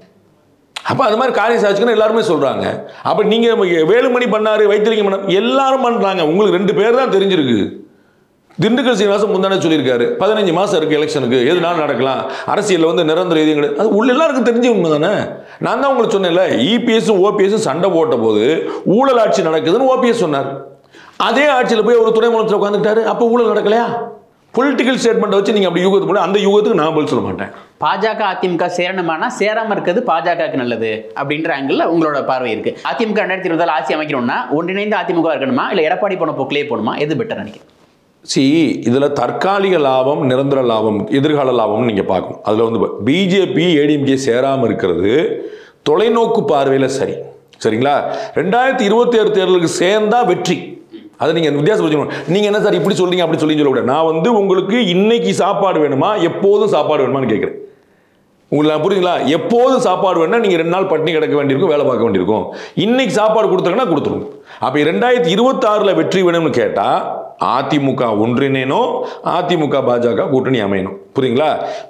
அப்போ அது மாதிரி காரியம் சாதிச்சுக்கணும் எல்லாருமே சொல்கிறாங்க அப்போ நீங்கள் வேலுமணி பண்ணாரு வைத்திலிங்கம் பண்ணாரு எல்லாரும் பண்ணுறாங்க உங்களுக்கு ரெண்டு பேர் தான் தெரிஞ்சிருக்கு திண்டுக்கல் சீனிவாசன் முந்தானே சொல்லியிருக்காரு பதினஞ்சு மாதம் இருக்குது எலெக்ஷனுக்கு எதுனாலும் நடக்கலாம் அரசியலில் வந்து நிரந்தர எதுவும் கிடையாது அது உள்ள எல்லாருக்கும் தெரிஞ்ச உண்மை தானே நான் தான் உங்களுக்கு சொன்னேன்ல இபிஎஸும் ஓபிஎஸும் சண்டை போட்ட போது ஊழல் ஆட்சி நடக்குதுன்னு ஓபிஎஸ் சொன்னார் அதே ஆட்சியில் போய் ஒரு துணை முதலமைச்சர் உட்காந்துக்கிட்டாரு அப்போ ஊழல் நடக்கலையா பொலிட்டிக்கல் ஸ்டேட்மெண்ட்டை வச்சு நீங்கள் அப்படி யூகத்து பண்ணி அந்த யூகத்துக்கு நான் பதில் சொல்ல மாட்டேன் பாஜக அதிமுக சேரணுமானா சேராம இருக்கிறது பாஜகவுக்கு நல்லது அப்படின்ற ஆங்கிள் உங்களோட பார்வை இருக்கு அதிமுக ரெண்டாயிரத்தி இருபதால் ஆட்சி அமைக்கணும்னா ஒன்றிணைந்த அதிமுக இருக்கணுமா இல்ல எடப்பாடி போன போக்கிலே போகணுமா எது பெட்டர் நினைக்கிறேன் சி இதில் தற்காலிக லாபம் நிரந்தர லாபம் எதிர்கால லாபம்னு நீங்கள் பார்க்கணும் அதில் வந்து பிஜேபி ஏடிஎம்கே சேராமல் இருக்கிறது தொலைநோக்கு பார்வையில் சரி சரிங்களா ரெண்டாயிரத்தி இருபத்தி ஆறு தேர்தலுக்கு சேர்ந்தா வெற்றி அதை நீங்கள் வித்தியாசம் வச்சுக்கணும் நீங்கள் என்ன சார் இப்படி சொல்றீங்க அப்படி சொல்லி சொல்லக்கூடாது நான் வந்து உங்களுக்கு இன்னைக்கு சாப்பாடு வேணுமா எப்போதும் சாப்பாடு வேணுமான்னு கேட்குறேன் உங்களுக்கு புரியுங்களா எப்போதும் சாப்பாடு வேணா நீங்கள் ரெண்டு நாள் பட்டினி கிடக்க வேண்டியிருக்கும் வேலை பார்க்க வேண்டியிருக்கும் இன்னைக்கு சாப்பாடு கொடுத்தாங்கன்னா கொடுத்துருவோம் அப்போ ரெண்டாயிரத்தி இருபத்தாறில் வெற்றி வேணும்னு கேட்டால் அதிமுக ஒன்றிணைனும் அதிமுக பாஜக கூட்டணி அமையணும் புரியுங்களா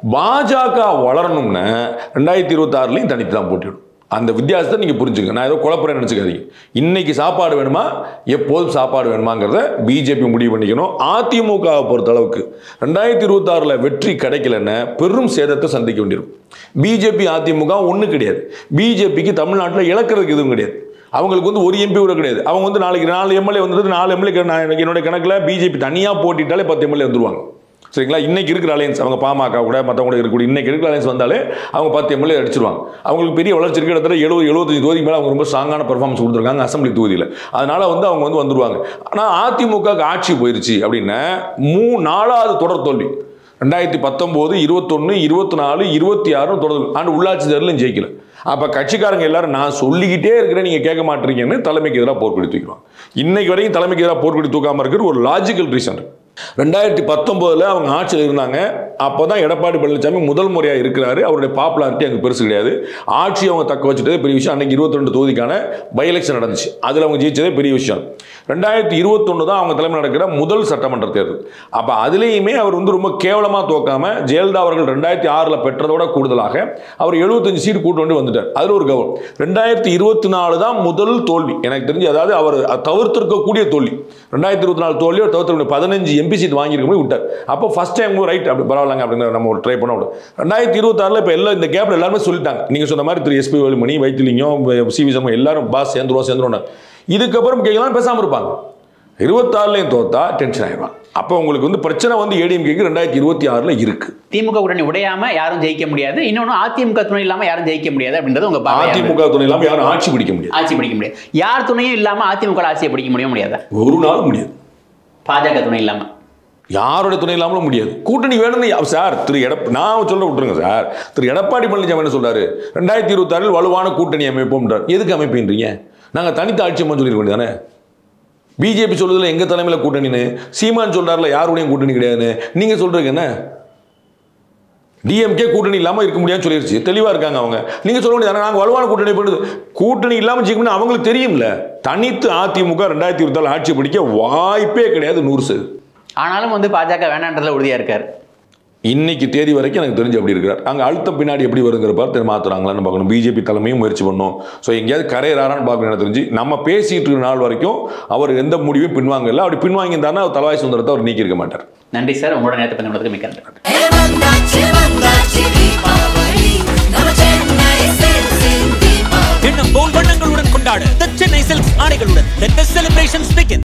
பாஜக வளரணும்னா ரெண்டாயிரத்தி இருபத்தாறுலையும் தனித்து தான் போட்டிடும் அந்த வித்தியாசத்தை நீங்கள் புரிஞ்சுங்க நான் ஏதோ குழப்பறேன்னு நினச்சிக்காதீங்க இன்னைக்கு சாப்பாடு வேணுமா எப்போதும் சாப்பாடு வேணுமாங்கிறத பிஜேபி முடிவு பண்ணிக்கணும் அதிமுகவை பொறுத்த அளவுக்கு ரெண்டாயிரத்தி இருபத்தாறில் வெற்றி கிடைக்கலன்னா பெரும் சேதத்தை சந்திக்க வேண்டியிருக்கும் பிஜேபி அதிமுக ஒன்றும் கிடையாது பிஜேபிக்கு தமிழ்நாட்டில் இழக்கிறதுக்கு எதுவும் கிடையாது அவங்களுக்கு வந்து ஒரு எம்பி கூட கிடையாது அவங்க வந்து நாளைக்கு நாலு எம்எல்ஏ வந்துட்டு நாலு எம்எல்ஏ நான் எனக்கு என்னோட கணக்கில் பிஜேபி தனியாக போட்டிட்டாலே பத்து எம்எல்ஏ வந்துருவாங்க சரிங்களா இன்னைக்கு இருக்கிற அலையன்ஸ் அவங்க பாமக கூட மற்றவங்க கூட இருக்கக்கூடிய இன்னைக்கு இருக்கிற அலையன்ஸ் வந்தாலே அவங்க பத்து எம்எல்ஏ அடிச்சிருவாங்க அவங்களுக்கு பெரிய வளர்ச்சி இருக்கு கிட்டத்தட்ட எழுபது எழுபத்தஞ்சு தொகுதிக்கு மேலே அவங்க ரொம்ப ஸ்ட்ராங்கான பெர்ஃபார்மன்ஸ் கொடுத்துருக்காங்க அசம்பிளி தொகுதியில் அதனால வந்து அவங்க வந்து வந்துருவாங்க ஆனால் அதிமுக ஆட்சி போயிருச்சு அப்படின்னா மூ நாலாவது தொடர் தோல்வி ரெண்டாயிரத்தி பத்தொம்போது இருபத்தொன்று இருபத்தி நாலு இருபத்தி ஆறு தொடர் ஆண்டு உள்ளாட்சி தேர்தலும் ஜெயிக்கல அப்போ கட்சிக்காரங்க எல்லாரும் நான் சொல்லிக்கிட்டே இருக்கிறேன் நீங்கள் கேட்க மாட்டீங்கன்னு தலைமைக்கு எதிராக போர்க்கொடி தூக்கிடுவாங்க இன்னைக்கு வரைக்கும் தலைமைக்கு எதிராக போர்க்கொடி தூக்காமல் இருக்கிற ஒரு லாஜிக்கல் ரீசன் ரெண்டாயிரத்தி பத்தொம்போதில் அவங்க ஆட்சியில் இருந்தாங்க அப்போ தான் எடப்பாடி பழனிசாமி முதல் முறையாக இருக்கிறாரு அவருடைய பாப்புலாரிட்டி அங்கே பெருசு கிடையாது ஆட்சி அவங்க தக்க வச்சுட்டதே பெரிய விஷயம் அன்னைக்கு இருபத்தி ரெண்டு தொகுதிக்கான பை எலெக்ஷன் நடந்துச்சு அதில் அவங்க ஜெயிச்சதே பெரிய விஷயம் ரெண்டாயிரத்தி இருபத்தொன்று தான் அவங்க தலைமை நடக்கிற முதல் சட்டமன்ற தேர்தல் அப்போ அதுலேயுமே அவர் வந்து ரொம்ப கேவலமாக தோக்காம ஜெயலலிதா அவர்கள் ரெண்டாயிரத்தி ஆறில் பெற்றதோட கூடுதலாக அவர் எழுபத்தஞ்சு சீட் கூட்டு வந்து வந்துட்டார் அதில் ஒரு கவனம் ரெண்டாயிரத்தி இருபத்தி நாலு தான் முதல் தோல்வி எனக்கு தெரிஞ்சு அதாவது அவர் தவிர்த்திருக்கக்கூடிய தோல்வி ரெண்டாயிரத்தி இருபத்தி நாலு தோல்வியோ தவிர்த்து பதினஞ்சு எம்பி சீட் வாங்கியிருக்க போய் விட்டார் அப்போ ஃபர்ஸ்ட் டைம் ரைட் அப்படி பரவாயில்லங்க அப்படின்னு நம்ம ஒரு ட்ரை பண்ண விடும் ரெண்டாயிரத்தி இருபத்தாறில் இப்போ எல்லாம் இந்த கேப்பில் எல்லாருமே சொல்லிட்டாங்க நீங்கள் சொன்ன மாதிரி திரு SP Velumani Vaithilingam C V Sharma எல்லாரும் பாஸ் சேர்ந்துருவோம் சேர்ந்துருவோம் இதுக்கப்புறம் கேட்கலாம் பேசாமல் இருப்பாங்க இருபத்தாறுலையும் தோத்தா டென்ஷன் ஆயிடுவாங்க அப்போ உங்களுக்கு வந்து பிரச்சனை வந்து ஏடிஎம்கேக்கு ரெண்டாயிரத்தி இருபத்தி ஆறில் இருக்கு திமுக கூட்டணி உடையாம யாரும் ஜெயிக்க முடியாது இன்னொன்று அதிமுக துணை இல்லாம யாரும் ஜெயிக்க முடியாது அப்படின்றது உங்க பார்வையா இருக்கு. அதிமுக துணை இல்லாமல் யாரும் ஆட்சி பிடிக்க முடியாது ஆட்சி பிடிக்க முடியாது யார் துணையும் இல்லாம அதிமுக ஆட்சியை பிடிக்க முடியும் முடியாதா ஒரு நாளும் முடியாது பாஜக துணை இல்லாம யாரோட துணை இல்லாமலும் முடியாது கூட்டணி வேணும்னு யா- சார் திரு எடப் நான் சொல்ல விட்டுருங்க சார் திரு எடப்பாடி பழனிசாமி என்ன சொல்றாரு ரெண்டாயிரத்தி இருபத்தாறில் வலுவான கூட்டணி அமைப்போம்ன்றார் எதுக்கு அமைப்புன்றீங்க நாங்கள் தனித்த ஆட்சி அமைப்போம்னு சொல்லிருக்க வேண்டியதானே பிஜேபி சொல்றதுல எங்க தலைமையில் கூட்டணின்னு சீமான் சொல்றாருல யாருடையும் கூட்டணி கிடையாதுன்னு நீங்க சொல்றீங்க என்ன டிஎம்கே கூட்டணி இல்லாமல் இருக்க முடியாதுன்னு சொல்லிருச்சு தெளிவாக இருக்காங்க அவங்க நீங்கள் சொல்ல முடியாது நாங்கள் வலுவான கூட்டணி பண்ணுது கூட்டணி இல்லாமல் ஜெயிக்கணும்னு அவங்களுக்கு தெரியும்ல தனித்து அதிமுக ரெண்டாயிரத்தி இருபத்தாறு ஆட்சி பிடிக்க வாய்ப்பே கிடையாது நூறு சதவீதம் ஆனாலும் வந்து பாஜக வேணான்றதுல உறுதியா இருக்காரு இன்னைக்கு தேதி வரைக்கும் எனக்கு தெரிஞ்சு அப்படி இருக்கிறார் அங்கே அழுத்தம் பின்னாடி எப்படி வருங்கிற பார்த்து மாற்றுறாங்களான்னு பார்க்கணும் பிஜேபி தலைமையும் முயற்சி பண்ணணும் ஸோ எங்கேயாவது கரையறாரான்னு பார்க்கணும் எனக்கு தெரிஞ்சு நம்ம பேசிட்டு இருக்கிற நாள் வரைக்கும் அவர் எந்த முடிவும் பின்வாங்கல அப்படி பின்வாங்கியிருந்தாருன்னா அவர் தலவாய் சுந்தரத்தை அவர் நீக்கியிருக்க மாட்டார் நன்றி சார் உங்களோட நேரத்தை பற்றி மிக்க நன்றி ஏவந்தாச்சு வந்தாச்சு தீபாவளி நம்ம சென்னை சில்க்ஸின் தீபாவளி எண்ணம் போல் வண்ணங்களுடன் கொண்டாட The சென்னை சில்க்ஸ் ஆடைகளுடன் Let the celebrations begin